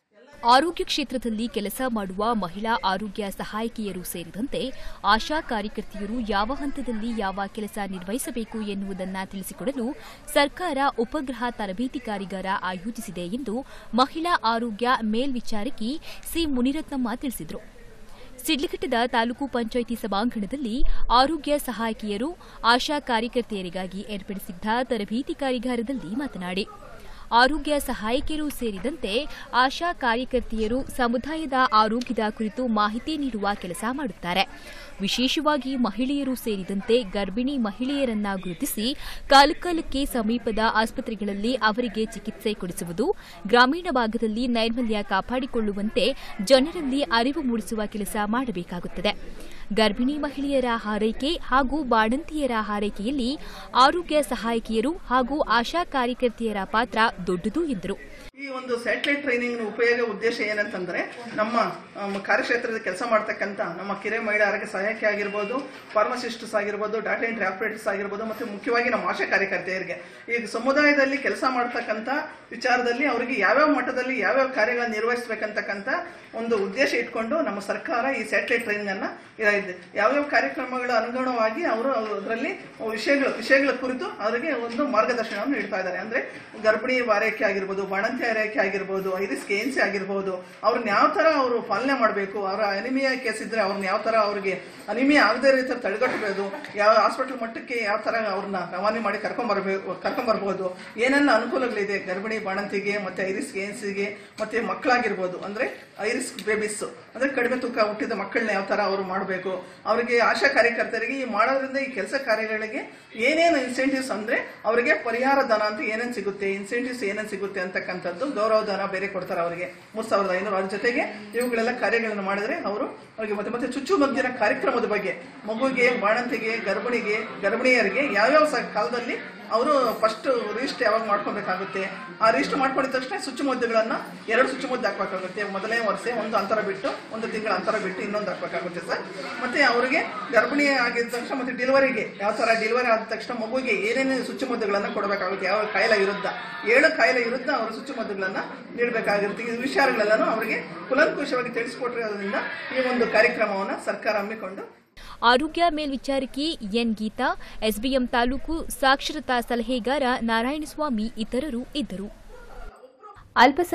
ಆರೋಗ್ಯ ಕ್ಷೇತ್ರದಲ್ಲಿ ಕೆಲಸ ಮಾಡುವ ಮಹಿಳಾ ಆರೋಗ್ಯ ಸಹಾಯಕಿಯರು ಸೇರಿದಂತೆ ಆಶಾ ಕಾರ್ಯಕರ್ತೆಯರು ಯಾವ ಹಂತದಲ್ಲಿ ಯಾವ ಕೆಲಸ ನಿರ್ವಹಿಸಬೇಕು ಎನ್ನುವುದನ್ನು ತಿಳಿಸಿಕೊಡಲು ಸರ್ಕಾರ ಉಪಗ್ರಹ ತರಬೇತಿ ಕಾರ್ಯಾಗಾರ ಆಯೋಜಿಸಿದೆ ಎಂದು ಮಹಿಳಾ ಆರೋಗ್ಯ ಮೇಲ್ವಿಚಾರಕಿ ಸಿ ಮುನಿರತ್ನಮ್ಮ ತಿಳಿಸಿದರು ಸಿಡ್ಲಘಟ್ಟದ ತಾಲೂಕು ಪಂಚಾಯಿತಿ ಸಭಾಂಗಣದಲ್ಲಿ ಆರೋಗ್ಯ ಸಹಾಯಕಿಯರು ಆಶಾ ಕಾರ್ಯಕರ್ತೆಯರಿಗಾಗಿ ಏರ್ಪಡಿಸಿದ್ದ ತರಬೇತಿ ಕಾರ್ಯಾಗಾರದಲ್ಲಿ ಮಾತನಾಡಿ ಆರೋಗ್ಯ ಸಹಾಯಕಿಯರು ಸೇರಿದಂತೆ ಆಶಾ ಕಾರ್ಯಕರ್ತೆಯರು ಸಮುದಾಯದ ಆರೋಗ್ಯದ ಕುರಿತು ಮಾಹಿತಿ ನೀಡುವ ಕೆಲಸ ಮಾಡುತ್ತಾರೆ ವಿಶೇಷವಾಗಿ ಮಹಿಳೆಯರು ಸೇರಿದಂತೆ ಗರ್ಭಿಣಿ ಮಹಿಳೆಯರನ್ನ ಗುರುತಿಸಿ ಕಾಲಕಾಲಕ್ಕೆ ಸಮೀಪದ ಆಸ್ಪತ್ರೆಗಳಲ್ಲಿ ಅವರಿಗೆ ಚಿಕಿತ್ಸೆ ಕೊಡಿಸುವುದು ಗ್ರಾಮೀಣ ಭಾಗದಲ್ಲಿ ನೈರ್ಮಲ್ಯ ಕಾಪಾಡಿಕೊಳ್ಳುವಂತೆ ಜನರಲ್ಲಿ ಅರಿವು ಮೂಡಿಸುವ ಕೆಲಸ ಮಾಡಬೇಕಾಗುತ್ತದೆ ಗರ್ಭಿಣಿ ಮಹಿಳೆಯರ ಹಾರೈಕೆ ಹಾಗೂ ಬಾಣಂತಿಯರ ಹಾರೈಕೆಯಲ್ಲಿ ಆರೋಗ್ಯ ಸಹಾಯಕಿಯರು ಹಾಗೂ ಆಶಾ ಕಾರ್ಯಕರ್ತೆಯರ ಪಾತ್ರ ದೊಡ್ಡದು ಎಂದರು ಈ ಒಂದು ಸ್ಯಾಟಲೈಟ್ ಟ್ರೈನಿಂಗ್ ಉಪಯೋಗ ಉದ್ದೇಶ ಏನಂತಂದ್ರೆ ನಮ್ಮ ಆಮ್, ಕಾರ್ಯಕ್ಷೇತ್ರದ ಕೆಲಸ ಮಾಡ್ತಕ್ಕಂಥ ನಮ್ಮ ಕಿರೆ ಮಹಿಳಾ ಆರೋಗ್ಯ ಸಹಾಯಕಿ ಆಗಿರ್ಬೋದು ಫಾರ್ಮಸಿಸ್ಟ್ಸ್ ಆಗಿರ್ಬೋದು ಡಾಟಾ ಎಂಟ್ರಿ ಆಪರೇಟರ್ಸ್ ಆಗಿರ್ಬೋದು ಮತ್ತೆ ಮುಖ್ಯವಾಗಿ ನಮ್ಮ ಆಶಾ ಕಾರ್ಯಕರ್ತೆಯರಿಗೆ ಈಗ ಸಮುದಾಯದಲ್ಲಿ ಕೆಲಸ ಮಾಡ್ತಕ್ಕಂಥ ವಿಚಾರದಲ್ಲಿ ಅವರಿಗೆ ಯಾವ್ಯಾವ ಮಟ್ಟದಲ್ಲಿ ಯಾವ್ಯಾವ ಕಾರ್ಯಗಳನ್ನು ನಿರ್ವಹಿಸಬೇಕಂತಕ್ಕಂಥ ಒಂದು ಉದ್ದೇಶ ಇಟ್ಕೊಂಡು ನಮ್ಮ ಸರ್ಕಾರ ಈ ಸ್ಯಾಟಲೈಟ್ ಟ್ರೈನಿಂಗ್ ಅನ್ನ ಇದೆ ಯಾವ್ಯಾವ ಕಾರ್ಯಕ್ರಮಗಳ ಅನುಗುಣವಾಗಿ ಅವರು ಅದರಲ್ಲಿ ವಿಷಯಗಳು ವಿಷಯಗಳ ಕುರಿತು ಅವರಿಗೆ ಒಂದು ಮಾರ್ಗದರ್ಶನವನ್ನು ನೀಡ್ತಾ ಇದ್ದಾರೆ ಅಂದ್ರೆ ಗರ್ಭಿಣಿ ಆರೈಕೆ ಆಗಿರ್ಬೋದು ಬಾಣಂತಿ ಆರೈಕೆ ಆಗಿರ್ಬೋದು ಐರಿಸ್ ಕೇನ್ಸಿ ಆಗಿರ್ಬೋದು ಅವ್ರನ್ನ ಯಾವ ತರ ಅವರು ಪಾಲನೆ ಮಾಡಬೇಕು ಅವರ ಅನಿಮಿಯಾ ಕೇಸ್ ಇದ್ರೆ ಅವ್ರನ್ನ ಯಾವ ತರ ಅವರಿಗೆ ಅನಿಮಿಯಾ ಆಗದೇ ರೀತಿ ತಡೆಗಟ್ಟಬಹುದು ಯಾವ ಹಾಸ್ಪಿಟಲ್ ಮಟ್ಟಕ್ಕೆ ಯಾವ ತರ ಅವ್ರನ್ನ ರವಾನೆ ಮಾಡಿ ಕರ್ಕೊಂಡ್ ಬರಬೇಕು ಕರ್ಕೊಂಡ್ ಬರ್ಬೋದು ಏನೆಲ್ಲ ಅನುಕೂಲಗಳಿದೆ ಗರ್ಭಿಣಿ ಬಾಣಂತಿಗೆ ಮತ್ತೆ ಐರಿಸ್ ಕೇನ್ಸಿಗೆ ಮತ್ತೆ ಮಕ್ಕಳಾಗಿರ್ಬೋದು ಅಂದ್ರೆ ಐರಿಸ್ ಬೇಬೀಸ್ ಅಂದ್ರೆ ಕಡಿಮೆ ತೂಕ ಹುಟ್ಟಿದ ಮಕ್ಕಳನ್ನ ಯಾವ ತರ ಅವರು ಮಾಡಬೇಕು ಅವರಿಗೆ ಆಶಾ ಕಾರ್ಯಕರ್ತರಿಗೆ ಈ ಮಾಡೋದ್ರಿಂದ ಈ ಕೆಲಸ ಕಾರ್ಯಗಳಿಗೆ ಏನೇನು ಇನ್ಸೆಂಟಿವ್ಸ್ ಅಂದ್ರೆ ಅವರಿಗೆ ಪರಿಹಾರ ಧನ ಅಂತ ಏನೇನು ಸಿಗುತ್ತೆ ಇನ್ಸೆಂಟಿವ್ಸ್ ಏನೇನು ಸಿಗುತ್ತೆ ಅಂತಕ್ಕಂಥದ್ದು ಗೌರವ ಧನ ಬೇರೆ ಕೊಡ್ತಾರೆ ಅವರಿಗೆ ಮೂರ್ ಸಾವಿರದ ಐನೂರು ಅದ್ರ ಜೊತೆಗೆ ಇವುಗಳೆಲ್ಲ ಕಾರ್ಯಗಳನ್ನು ಮಾಡಿದ್ರೆ ಅವರು ಅವರಿಗೆ ಮತ್ತೆ ಮತ್ತೆ ಚುಚ್ಚುಮದ್ದಿನ ಕಾರ್ಯಕ್ರಮದ ಬಗ್ಗೆ ಮಗುವಿಗೆ ಬಾಣಂತಿಗೆ ಗರ್ಭಿಣಿಗೆ ಗರ್ಭಿಣಿಯರಿಗೆ ಯಾವ್ಯಾವ ಸ- ಕಾಲದಲ್ಲಿ ಅವರು ಫಸ್ಟ್ ರಿಜಿಸ್ಟರ್ ಯಾವಾಗ ಮಾಡ್ಕೊಬೇಕಾಗುತ್ತೆ ಆ ರಿಜಿಸ್ಟರ್ ಮಾಡ್ಕೊಂಡಿದ ತಕ್ಷಣ ಚುಚ್ಚುಮದ್ದುಗಳನ್ನ ಎರಡು ಚುಚ್ಚುಮದ್ದು ಹಾಕ್ಬೇಕಾಗುತ್ತೆ ಮೊದಲನೇ ವರ್ಷ ಒಂದು ಅಂತರ ಬಿಟ್ಟು ಒಂದು ತಿಂಗಳ ಅಂತರ ಬಿಟ್ಟು ಇನ್ನೊಂದು ಹಾಕ್ಬೇಕಾಗುತ್ತೆ ಸರ್ ಮತ್ತೆ ಅವರಿಗೆ ಗರ್ಭಿಣಿ ಆಗಿದ ತಕ್ಷಣ ಮತ್ತೆ ಡೆಲಿವರಿಗೆ ಯಾವ ತರ ಡೆಲಿವರಿ ಆದ ತಕ್ಷಣ ಮಗುವಿಗೆ ಏನೇನು ಚುಚ್ಚುಮದ್ದುಗಳನ್ನ ಕೊಡಬೇಕಾಗುತ್ತೆ ಯಾವ ಕಾಯಿಲೆ ವಿರುದ್ಧ ಏಳು ಕಾಯಿಲೆ ವಿರುದ್ಧ ಅವರು ಚುಚ್ಚುಮದ್ದುಗಳನ್ನ ನೀಡಬೇಕಾಗಿರುತ್ತೆ ಈ ವಿಚಾರಗಳೆಲ್ಲನೂ ಅವರಿಗೆ ಕುಲಂಕುಷವಾಗಿ ತಿಳಿಸಿಕೊಟ್ಟಿರೋದ್ರಿಂದ ಈ ಒಂದು ಕಾರ್ಯಕ್ರಮವನ್ನು ಸರ್ಕಾರ ಹಮ್ಮಿಕೊಂಡು ಆರೋಗ್ಯ ಮೇಲ್ವಿಚಾರಕಿ ಎನ್ ಗೀತಾ ಎಸ್ಬಿಎಂ ತಾಲೂಕು ಸಾಕ್ಷರತಾ ಸಲಹೆಗಾರ ನಾರಾಯಣಸ್ವಾಮಿ ಇತರರು ಇದ್ದರು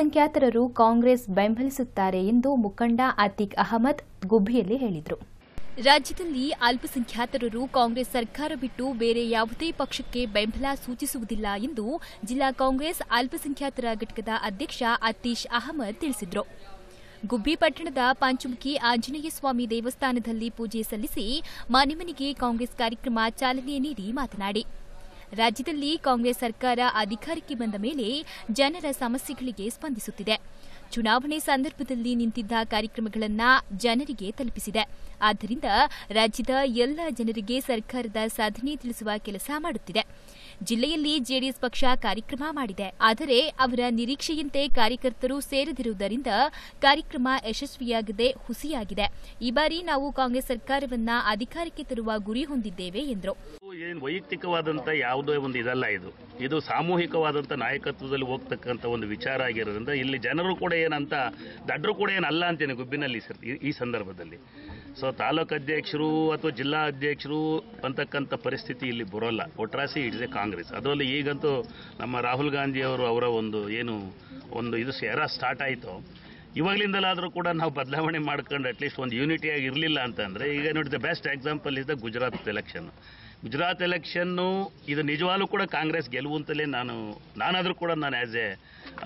ಅಲ್ಪಸಂಖ್ಯಾತರರು ಕಾಂಗ್ರೆಸ್ ಬೆಂಬಲಿಸುತ್ತಾರೆ ಎಂದು ಮುಖಂಡ ಅತೀಕ್ ಅಹಮದ್ ಗುಬ್ಬಿಯಲ್ಲಿ ಹೇಳಿದರು ರಾಜ್ಯದಲ್ಲಿ ಅಲ್ಪಸಂಖ್ಯಾತರರು ಕಾಂಗ್ರೆಸ್ ಸರ್ಕಾರ ಬಿಟ್ಟು ಬೇರೆ ಯಾವುದೇ ಪಕ್ಷಕ್ಕೆ ಬೆಂಬಲ ಸೂಚಿಸುವುದಿಲ್ಲ ಎಂದು ಜಿಲ್ಲಾ ಕಾಂಗ್ರೆಸ್ ಅಲ್ಪಸಂಖ್ಯಾತರ ಘಟಕದ ಅಧ್ಯಕ್ಷ ಅತೀಶ್ ಅಹಮದ್ ತಿಳಿಸಿದರು ಗುಬ್ಬಿ ಪಟ್ಟಣದ ಪಂಚಮುಖಿ ಆಂಜನೇಯ ಸ್ವಾಮಿ ದೇವಸ್ಥಾನದಲ್ಲಿ ಪೂಜೆ ಸಲ್ಲಿಸಿ ಮನೆ ಮನೆಗೆ ಕಾಂಗ್ರೆಸ್ ಕಾರ್ಯಕ್ರಮ ಚಾಲನೆ ನೀಡಿ ಮಾತನಾಡಿ ರಾಜ್ಯದಲ್ಲಿ ಕಾಂಗ್ರೆಸ್ ಸರ್ಕಾರ ಅಧಿಕಾರಕ್ಕೆ ಬಂದ ಮೇಲೆ ಜನರ ಸಮಸ್ಯೆಗಳಿಗೆ ಸ್ಪಂದಿಸುತ್ತಿದೆ ಚುನಾವಣೆ ಸಂದರ್ಭದಲ್ಲಿ ನಿಂತಿದ್ದ ಕಾರ್ಯಕ್ರಮಗಳನ್ನು ಜನರಿಗೆ ತಲುಪಿಸಿದೆ ಆದ್ದರಿಂದ ರಾಜ್ಯದ ಎಲ್ಲ ಜನರಿಗೆ ಸರ್ಕಾರದ ಸಾಧನೆ ತಿಳಿಸುವ ಕೆಲಸ ಮಾಡುತ್ತಿದೆ ಜಿಲ್ಲೆಯಲ್ಲಿ ಜೆಡಿಎಸ್ ಪಕ್ಷ ಕಾರ್ಯಕ್ರಮ ಮಾಡಿದೆ ಆದರೆ ಅವರ ನಿರೀಕ್ಷೆಯಂತೆ ಕಾರ್ಯಕರ್ತರು ಸೇರದಿರುವುದರಿಂದ ಕಾರ್ಯಕ್ರಮ ಯಶಸ್ವಿಯಾಗದೆ ಹುಸಿಯಾಗಿದೆ ಈ ಬಾರಿ ನಾವು ಕಾಂಗ್ರೆಸ್ ಸರ್ಕಾರವನ್ನ ಅಧಿಕಾರಕ್ಕೆ ತರುವ ಗುರಿ ಹೊಂದಿದ್ದೇವೆ ಎಂದರು ಏನು ವೈಯಕ್ತಿಕವಾದಂಥ ಯಾವುದೋ ಒಂದು ಇದಲ್ಲ ಇದು ಇದು ಸಾಮೂಹಿಕವಾದಂಥ ನಾಯಕತ್ವದಲ್ಲಿ ಹೋಗ್ತಕ್ಕಂಥ ಒಂದು ವಿಚಾರ ಆಗಿರೋದ್ರಿಂದ ಇಲ್ಲಿ ಜನರು ಕೂಡ ಏನಂತ ದಡ್ರು ಕೂಡ ಏನಲ್ಲ ಅಂತೀನಿ ಗುಬ್ಬಿನಲ್ಲಿ ಸರ್ ಈ- ಈ ಸಂದರ್ಭದಲ್ಲಿ ಸೊ ತಾಲೂಕು ಅಧ್ಯಕ್ಷರು ಅಥವಾ ಜಿಲ್ಲಾ ಅಧ್ಯಕ್ಷರು ಅಂತಕ್ಕಂಥ ಪರಿಸ್ಥಿತಿ ಇಲ್ಲಿ ಬರೋಲ್ಲ ಒಟ್ರಾಸಿ ಇಟ್ಸ್ ಎ ಕಾಂಗ್ರೆಸ್ ಅದರಲ್ಲಿ ಈಗಂತೂ ನಮ್ಮ ರಾಹುಲ್ ಗಾಂಧಿ ಅವರು ಅವರ ಒಂದು ಏನು ಒಂದು ಇದು ಎರ ಸ್ಟಾರ್ಟ್ ಆಯಿತು ಇವಾಗಲಿಂದಲಾದರೂ ಕೂಡ ನಾವು ಬದಲಾವಣೆ ಮಾಡ್ಕೊಂಡು ಅಟ್ಲೀಸ್ಟ್ ಒಂದು ಯೂನಿಟಿಯಾಗಿ ಇರಲಿಲ್ಲ ಅಂತಂದರೆ ಈಗ ನೋಡಿ the best example is the Gujarat election Gujarat ಎಲೆಕ್ಷನ್ನು ಇದು ನಿಜವಾಗ್ಲೂ ಕೂಡ ಕಾಂಗ್ರೆಸ್ ಗೆಲುವಂತಲೇ ನಾನು ನಾನಾದರೂ ಕೂಡ ನಾನು ಆ್ಯಸ್ ಎ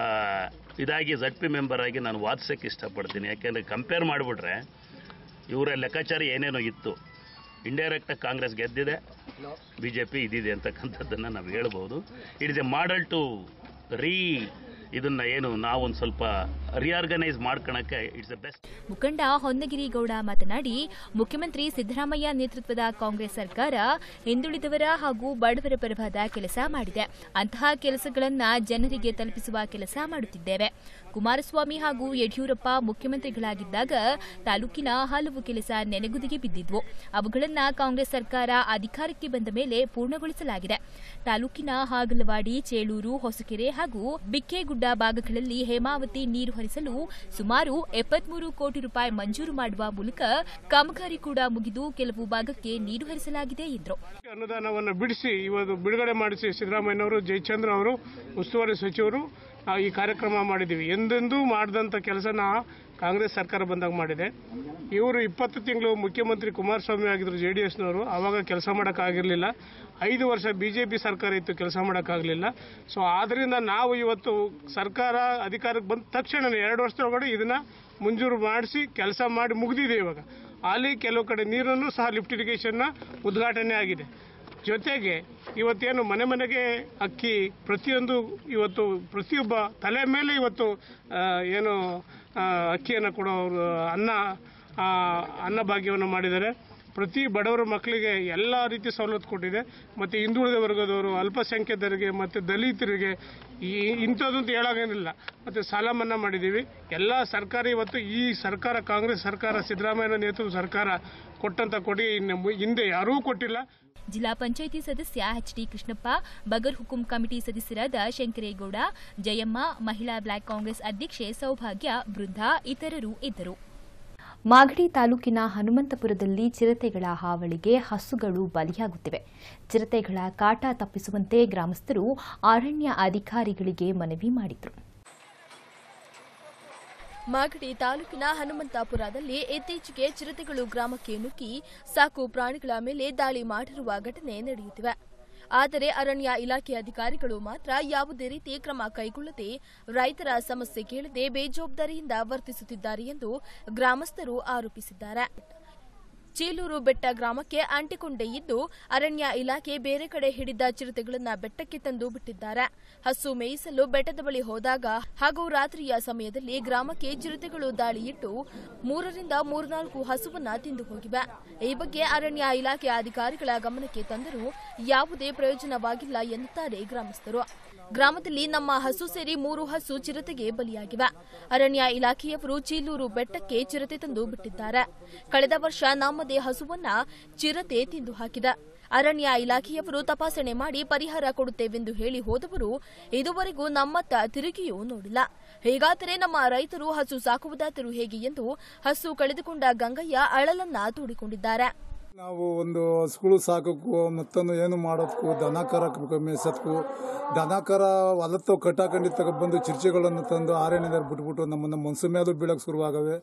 ಇದಾಗಿ ಜಡ್ ಪಿ ಮೆಂಬರ್ ಆಗಿ ನಾನು ವಾದಿಸೋಕ್ಕೆ ಇಷ್ಟಪಡ್ತೀನಿ ಯಾಕೆಂದರೆ ಕಂಪೇರ್ ಮಾಡಿಬಿಟ್ರೆ ಇವರ ಲೆಕ್ಕಾಚಾರ ಏನೇನೋ ಇತ್ತು ಇಂಡೈರೆಕ್ಟಾಗಿ ಕಾಂಗ್ರೆಸ್ ಗೆದ್ದಿದೆ ಬಿ ಜೆ ಪಿ ಇದಿದೆ ಅಂತಕ್ಕಂಥದ್ದನ್ನು ನಾವು ಹೇಳ್ಬೋದು it is a model to ರೀ ಇದನ್ನು ಏನು ನಾವೊಂದು ಸ್ವಲ್ಪ ರಿಆರ್ಗನೈಸ್ ಮಾಡ್ಕೊಳಕ್ಕೆ ಇಟ್ಸ್ ಎ ಬೆಸ್ಟ್ ಮುಖಂಡ ಹೊನ್ನಗಿರಿ ಗೌಡ ಮಾತನಾಡಿ ಮುಖ್ಯಮಂತ್ರಿ ಸಿದ್ದರಾಮಯ್ಯ ನೇತೃತ್ವದ ಕಾಂಗ್ರೆಸ್ ಸರ್ಕಾರ ಹಿಂದುಳಿದವರ ಹಾಗೂ ಬಡವರ ಪರವಾದ ಕೆಲಸ ಮಾಡಿದೆ ಅಂತಹ ಕೆಲಸಗಳನ್ನ ಜನರಿಗೆ ತಲುಪಿಸುವ ಕೆಲಸ ಮಾಡುತ್ತಿದ್ದೇವೆ ಕುಮಾರಸ್ವಾಮಿ ಹಾಗೂ ಯಡಿಯೂರಪ್ಪ ಮುಖ್ಯಮಂತ್ರಿಗಳಾಗಿದ್ದಾಗ ತಾಲೂಕಿನ ಹಲವು ಕೆಲಸ ನೆನೆಗುದಿಗೆ ಬಿದ್ದಿದ್ವು ಅವುಗಳನ್ನ ಕಾಂಗ್ರೆಸ್ ಸರ್ಕಾರ ಅಧಿಕಾರಕ್ಕೆ ಬಂದ ಮೇಲೆ ಪೂರ್ಣಗೊಳಿಸಲಾಗಿದೆ ತಾಲೂಕಿನ ಹಾಗಲವಾಡಿ ಚೇಳೂರು ಹೊಸಕೆರೆ ಹಾಗೂ ಬಿಕ್ಕೇಗುಡ್ಡ ಭಾಗಗಳಲ್ಲಿ ಹೇಮಾವತಿ ನೀರು ಹರಿಸಲು ಸುಮಾರು ಎಪ್ಪತ್ಮೂರು ಕೋಟಿ ರೂಪಾಯಿ ಮಂಜೂರು ಮಾಡುವ ಮೂಲಕ ಕಾಮಗಾರಿ ಕೂಡ ಮುಗಿದು ಕೆಲವು ಭಾಗಕ್ಕೆ ನೀರು ಹರಿಸಲಾಗಿದೆ ಎಂದರು ಅನುದಾನವನ್ನು ಬಿಡಿಸಿ ಇವತ್ತು ಬಿಡುಗಡೆ ಮಾಡಿಸಿ ಸಿದ್ದರಾಮಯ್ಯನವರು ಜಯಚಂದ್ರ ಅವರು ಉಸ್ತುವಾರಿ ಸಚಿವರು ಆ, ಈ ಕಾರ್ಯಕ್ರಮ ಮಾಡಿದ್ದೀವಿ ಎಂದೆಂದೂ ಮಾಡಿದಂಥ ಕೆಲಸನ ಕಾಂಗ್ರೆಸ್ ಸರ್ಕಾರ ಬಂದಾಗ ಮಾಡಿದೆ ಇವರು ಇಪ್ಪತ್ತು ತಿಂಗಳು ಮುಖ್ಯಮಂತ್ರಿ ಕುಮಾರಸ್ವಾಮಿ ಆಗಿದ್ರು ಜೆ ಡಿ ಎಸ್ನವರು ಆವಾಗ ಕೆಲಸ ಮಾಡೋಕ್ಕಾಗಿರಲಿಲ್ಲ ಐದು ವರ್ಷ ಬಿ ಜೆ ಪಿ ಸರ್ಕಾರ ಇತ್ತು ಕೆಲಸ ಮಾಡೋಕ್ಕಾಗಲಿಲ್ಲ ಸೊ ಆದ್ದರಿಂದ ನಾವು ಇವತ್ತು ಸರ್ಕಾರ ಅಧಿಕಾರಕ್ಕೆ ಬಂದ ತಕ್ಷಣವೇ ಎರಡು ವರ್ಷದೊಳಗಡೆ ಇದನ್ನು ಮಂಜೂರು ಮಾಡಿಸಿ ಕೆಲಸ ಮಾಡಿ ಮುಗಿದಿದೆ ಇವಾಗ ಅಲ್ಲಿ ಕೆಲವು ಕಡೆ ನೀರನ್ನು ಸಹ ಲಿಫ್ಟ್ ಇರಿಗೇಷನ್ನ ಉದ್ಘಾಟನೆ ಆಗಿದೆ ಜೊತೆಗೆ ಇವತ್ತೇನು ಮನೆ ಮನೆಗೆ ಅಕ್ಕಿ ಪ್ರತಿಯೊಂದು ಇವತ್ತು ಪ್ರತಿಯೊಬ್ಬ ತಲೆ ಮೇಲೆ ಇವತ್ತು ಆ, ಏನು ಆ, ಅಕ್ಕಿಯನ್ನು ಕೊಡೋರು ಅನ್ನ ಆ, ಅನ್ನಭಾಗ್ಯವನ್ನು ಮಾಡಿದ್ದಾರೆ ಪ್ರತಿ ಬಡವರ ಮಕ್ಕಳಿಗೆ ಎಲ್ಲ ರೀತಿ ಸವಲತ್ತು ಕೊಟ್ಟಿದೆ ಮತ್ತು ಹಿಂದುಳಿದ ವರ್ಗದವರು ಅಲ್ಪಸಂಖ್ಯಾತರಿಗೆ ಮತ್ತು ದಲಿತರಿಗೆ ಈ ಇಂಥದ್ದಂತ ಹೇಳೋಂಗೇನಿಲ್ಲ ಮತ್ತು ಸಾಲ ಮನ್ನಾ ಮಾಡಿದ್ದೀವಿ ಎಲ್ಲ ಸರ್ಕಾರ ಇವತ್ತು ಈ ಸರ್ಕಾರ ಕಾಂಗ್ರೆಸ್ ಸರ್ಕಾರ ಸಿದ್ದರಾಮಯ್ಯ ನೇತೃತ್ವದ ಸರ್ಕಾರ ಕೊಟ್ಟಂಥ ಕೊಡುಗೆ ಇನ್ನು ಮು- ಹಿಂದೆ ಯಾರೂ ಕೊಟ್ಟಿಲ್ಲ ಜಿಲ್ಲಾ ಪಂಚಾಯಿತಿ ಸದಸ್ಯ ಎಚ್ಡಿ ಕೃಷ್ಣಪ್ಪ ಬಗರ್ ಹುಕುಂ ಕಮಿಟಿ ಸದಸ್ಯರಾದ ಶಂಕರೇಗೌಡ ಜಯಮ್ಮ ಮಹಿಳಾ ಬ್ಲಾಕ್ ಕಾಂಗ್ರೆಸ್ ಅಧ್ಯಕ್ಷೆ ಸೌಭಾಗ್ಯ ಬೃಂದಾ ಇತರರು ಇದ್ದರು ಮಾಗಡಿ ತಾಲೂಕಿನ ಹನುಮಂತಪುರದಲ್ಲಿ ಚಿರತೆಗಳ ಹಾವಳಿಗೆ ಹಸುಗಳು ಬಲಿಯಾಗುತ್ತಿವೆ ಚಿರತೆಗಳ ಕಾಟ ತಪ್ಪಿಸುವಂತೆ ಗ್ರಾಮಸ್ಥರು ಅರಣ್ಯ ಅಧಿಕಾರಿಗಳಿಗೆ ಮನವಿ ಮಾಡಿದರು ಮಾಗಡಿ ತಾಲೂಕಿನ ಹನುಮಂತಾಪುರದಲ್ಲಿ ಇತ್ತೀಚೆಗೆ ಚಿರತೆಗಳು ಗ್ರಾಮಕ್ಕೆ ನುಗ್ಗಿ ಸಾಕು ಪ್ರಾಣಿಗಳ ಮೇಲೆ ದಾಳಿ ಮಾಡಿರುವ ಘಟನೆ ನಡೆಯುತ್ತಿವೆ ಆದರೆ ಅರಣ್ಯ ಇಲಾಖೆ ಅಧಿಕಾರಿಗಳು ಮಾತ್ರ ಯಾವುದೇ ರೀತಿ ಕ್ರಮ ಕೈಗೊಳ್ಳದೆ ರೈತರ ಸಮಸ್ಯೆ ಕೇಳದೆ ಬೇಜವಾಬ್ದಾರಿಯಿಂದ ವರ್ತಿಸುತ್ತಿದ್ದಾರೆ ಎಂದು ಗ್ರಾಮಸ್ಥರು ಆರೋಪಿಸಿದ್ದಾರೆ ಚೀಲೂರು ಬೆಟ್ಟ ಗ್ರಾಮಕ್ಕೆ ಅಂಟಿಕೊಂಡೇ ಇದ್ದು ಅರಣ್ಯ ಇಲಾಖೆ ಬೇರೆ ಕಡೆ ಹಿಡಿದ ಚಿರತೆಗಳನ್ನ ಬೆಟ್ಟಕ್ಕೆ ತಂದು ಬಿಟ್ಟಿದ್ದಾರೆ ಹಸು ಮೇಯಿಸಲು ಬೆಟ್ಟದ ಬಳಿ ಹೋದಾಗ ಹಾಗೂ ರಾತ್ರಿಯ ಸಮಯದಲ್ಲಿ ಗ್ರಾಮಕ್ಕೆ ಚಿರತೆಗಳು ದಾಳಿಯಿಟ್ಟು ಮೂರರಿಂದ ಮೂರ್ನಾಲ್ಕು ಹಸುವನ್ನ ತಿಂದು ಹೋಗಿವೆ ಈ ಬಗ್ಗೆ ಅರಣ್ಯ ಇಲಾಖೆ ಅಧಿಕಾರಿಗಳ ಗಮನಕ್ಕೆ ತಂದರೂ ಯಾವುದೇ ಪ್ರಯೋಜನವಾಗಿಲ್ಲ ಎನ್ನುತ್ತಾರೆ ಗ್ರಾಮಸ್ಥರು ಗ್ರಾಮದಲ್ಲಿ ನಮ್ಮ ಹಸು ಸೇರಿ ಮೂರು ಹಸು ಚಿರತೆಗೆ ಬಲಿಯಾಗಿವೆ ಅರಣ್ಯ ಇಲಾಖೆಯವರು ಚೀಲೂರು ಬೆಟ್ಟಕ್ಕೆ ಚಿರತೆ ತಂದು ಬಿಟ್ಟಿದ್ದಾರೆ ಕಳೆದ ವರ್ಷ ನಮ್ಮದೇ ಹಸುವನ್ನ ಚಿರತೆ ತಿಂದು ಹಾಕಿದೆ ಅರಣ್ಯ ಇಲಾಖೆಯವರು ತಪಾಸಣೆ ಮಾಡಿ ಪರಿಹಾರ ಕೊಡುತ್ತೇವೆಂದು ಹೇಳಿ ಹೋದವರು ಇದುವರೆಗೂ ನಮ್ಮತ್ತ ತಿರುಗಿಯೂ ನೋಡಿಲ್ಲ ಹೇಗಾದರೆ ನಮ್ಮ ರೈತರು ಹಸು ಸಾಕುವುದಾದರೂ ಹೇಗೆ ಎಂದು ಹಸು ಕಳೆದುಕೊಂಡ ಗಂಗಯ್ಯ ಅಳಲನ್ನ ತೋಡಿಕೊಂಡಿದ್ದಾರೆ ನಾವು ಒಂದು ಹಸುಗಳು ಸಾಕೋಕ್ಕೂ ಮತ್ತೊಂದು ಏನು ಮಾಡೋದಕ್ಕೂ ದನ ಕರ ಮೇಯ್ಸೋದಕ್ಕೂ ದನ ಕರ ಹೊಲತ್ತು ಕಟ್ಟಾಕೊಂಡು ತಗೊಬಂದು ಚಿರ್ಚೆಗಳನ್ನು ತಂದು ಅರಣ್ಯದಲ್ಲಿ ಬಿಟ್ಬಿಟ್ಟು ನಮ್ಮನ್ನ ಮನ್ಸು ಮೇಲೂ ಬೀಳಕ್ಕೆ ಶುರುವಾಗವೆ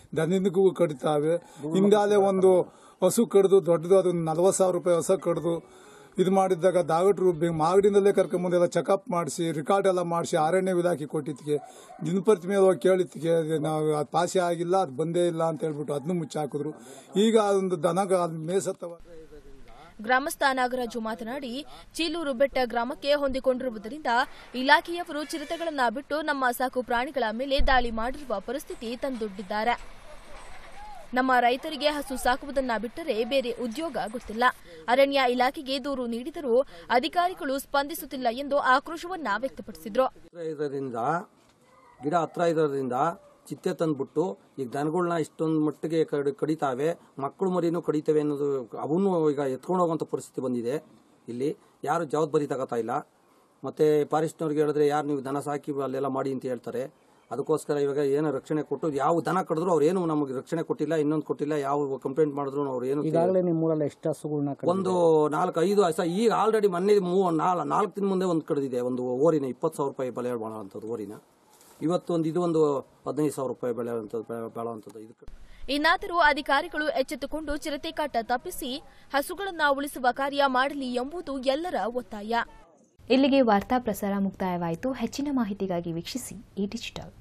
ದನಿಗೂ ಕಡಿತಾವೆ ಹಿಂದಾಲೆ ಒಂದು ಹಸು ಕಡ್ದು ದೊಡ್ಡದು ಅದೊಂದು ನಲ್ವತ್ತು ಸಾವಿರ ರೂಪಾಯಿ ಹಸ ಕಡ್ದು ಇದು ಮಾಡಿದ್ದಾಗ ದಾಗಟ್ರು ಬೆ- ಮಾಗಡಿನಲ್ಲೇ ಕರ್ಕೊಂಬಂದು ಎಲ್ಲ ಚೆಕಪ್ ಮಾಡಿಸಿ ರಿಕಾರ್ಡ್ ಎಲ್ಲ ಮಾಡಿಸಿ ಅರಣ್ಯ ಇಲಾಖೆ ಕೊಟ್ಟಿದ್ದಕ್ಕೆ ದಿನಪತ್ರಿ ಮೇಲೆ ಹೋಗಿ ಕೇಳಿದ್ದಕ್ಕೆ ಅದು ನಾವು ಅದು ಪಾಸೆ ಆಗಿಲ್ಲ ಅದು ಬಂದೇ ಇಲ್ಲ ಅಂತ ಹೇಳ್ಬಿಟ್ಟು ಅದನ್ನು ಮುಚ್ಚಾಕಿದ್ರು ಈಗ ಅದೊಂದು ದನಗ ಅದು ಮೇಸತ್ತವ ಗ್ರಾಮಸ್ಥ ನಾಗರಾಜು ಮಾತನಾಡಿ ಚೀಲೂರು ಬೆಟ್ಟ ಗ್ರಾಮಕ್ಕೆ ಹೊಂದಿಕೊಂಡಿರುವುದರಿಂದ ಇಲಾಖೆಯವರು ಚಿರತೆಗಳನ್ನ ಬಿಟ್ಟು ನಮ್ಮ ಸಾಕು ಪ್ರಾಣಿಗಳ ಮೇಲೆ ದಾಳಿ ಮಾಡಿರುವ ಪರಿಸ್ಥಿತಿ ತಂದೊಡ್ಡಿದ್ದಾರೆ ನಮ್ಮ ರೈತರಿಗೆ ಹಸು ಸಾಕುವುದನ್ನ ಬಿಟ್ಟರೆ ಬೇರೆ ಉದ್ಯೋಗ ಗೊತ್ತಿಲ್ಲ ಅರಣ್ಯ ಇಲಾಖೆಗೆ ದೂರು ನೀಡಿದರೂ ಅಧಿಕಾರಿಗಳು ಸ್ಪಂದಿಸುತ್ತಿಲ್ಲ ಎಂದು ಆಕ್ರೋಶವನ್ನ ವ್ಯಕ್ತಪಡಿಸಿದ್ರು ಹತ್ರ ಇರೋದ್ರಿಂದ ಗಿಡ ಹತ್ರ ಇರೋದ್ರಿಂದ ಚಿತ್ತೆ ತಂದ್ಬಿಟ್ಟು ಈಗ ದನಗಳನ್ನ ಇಷ್ಟೊಂದು ಮಟ್ಟಿಗೆ ಕಡಿ ಕಡಿತಾವೆ ಮಕ್ಕಳು ಮರಿನೂ ಕಡಿತವೆ ಅನ್ನೋದು ಅವನು ಈಗ ಎತ್ಕೊಂಡು ಹೋಗುವಂಥ ಪರಿಸ್ಥಿತಿ ಬಂದಿದೆ ಇಲ್ಲಿ ಯಾರು ಜವಾಬ್ದಾರಿ ತಗೋತಾ ಇಲ್ಲ ಮತ್ತೆ ಫಾರೆಸ್ಟ್ನವ್ರಿಗೆ ಹೇಳಿದ್ರೆ ಯಾರು ನೀವು ದನ ಸಾಕಿ ಅಲ್ಲೆಲ್ಲ ಮಾಡಿ ಅಂತ ಹೇಳ್ತಾರೆ ಅದಕ್ಕೋಸ್ಕರ ಇವಾಗ ಏನು ರಕ್ಷಣೆ ಕೊಟ್ಟು ಯಾವ ದನ ಕಡಿದ್ರು ಅವ್ರು ಏನು ನಮಗೆ ರಕ್ಷಣೆ ಕೊಟ್ಟಿಲ್ಲ ಇನ್ನೊಂದು ಕೊಟ್ಟಿಲ್ಲ ಯಾವ ಕಂಪ್ಲೇಂಟ್ ಮಾಡಿದ್ರು ಅವ್ರು ಏನು ಈಗಾಗಲೇ ನಿಮ್ಮ ಊರಲ್ಲಿ ಎಷ್ಟು ಹಸುಗಳನ್ನ ಒಂದು ನಾಲ್ಕು ಐದು ಹಸ ಈಗ ಆಲ್ರೆಡಿ ಮೊನ್ನೆ ಮೂ ನಾಲ್ ನಾಲ್ಕು ದಿನ ಮುಂದೆ ಒಂದು ಕಡಿದಿದೆ ಒಂದು ಓರಿನ ಇಪ್ಪತ್ತು ಸಾವಿರ ರೂಪಾಯಿ ಬೆಲೆ ಬಾಳುವಂಥದ್ದು ಓರಿನ ಇವತ್ತು ಒಂದು ಇದು ಒಂದು ಹದಿನೈದು ಸಾವಿರ ರೂಪಾಯಿ ಬೆಳೆ ಬಾಳುವಂಥದ್ದು ಇದಕ್ಕೆ ಇನ್ನಾದರೂ ಅಧಿಕಾರಿಗಳು ಎಚ್ಚೆತ್ತುಕೊಂಡು ಚಿರತೆ ಕಾಟ ತಪ್ಪಿಸಿ ಹಸುಗಳನ್ನ ಉಳಿಸುವ ಕಾರ್ಯ ಮಾಡಲಿ ಎಂಬುದು ಎಲ್ಲರ ಒತ್ತಾಯ ಇಲ್ಲಿಗೆ ವಾರ್ತಾ ಪ್ರಸಾರ ಮುಕ್ತಾಯವಾಯಿತು ಹೆಚ್ಚಿನ ಮಾಹಿತಿಗಾಗಿ ವೀಕ್ಷಿಸಿ ಈ ಡಿಜಿಟಲ್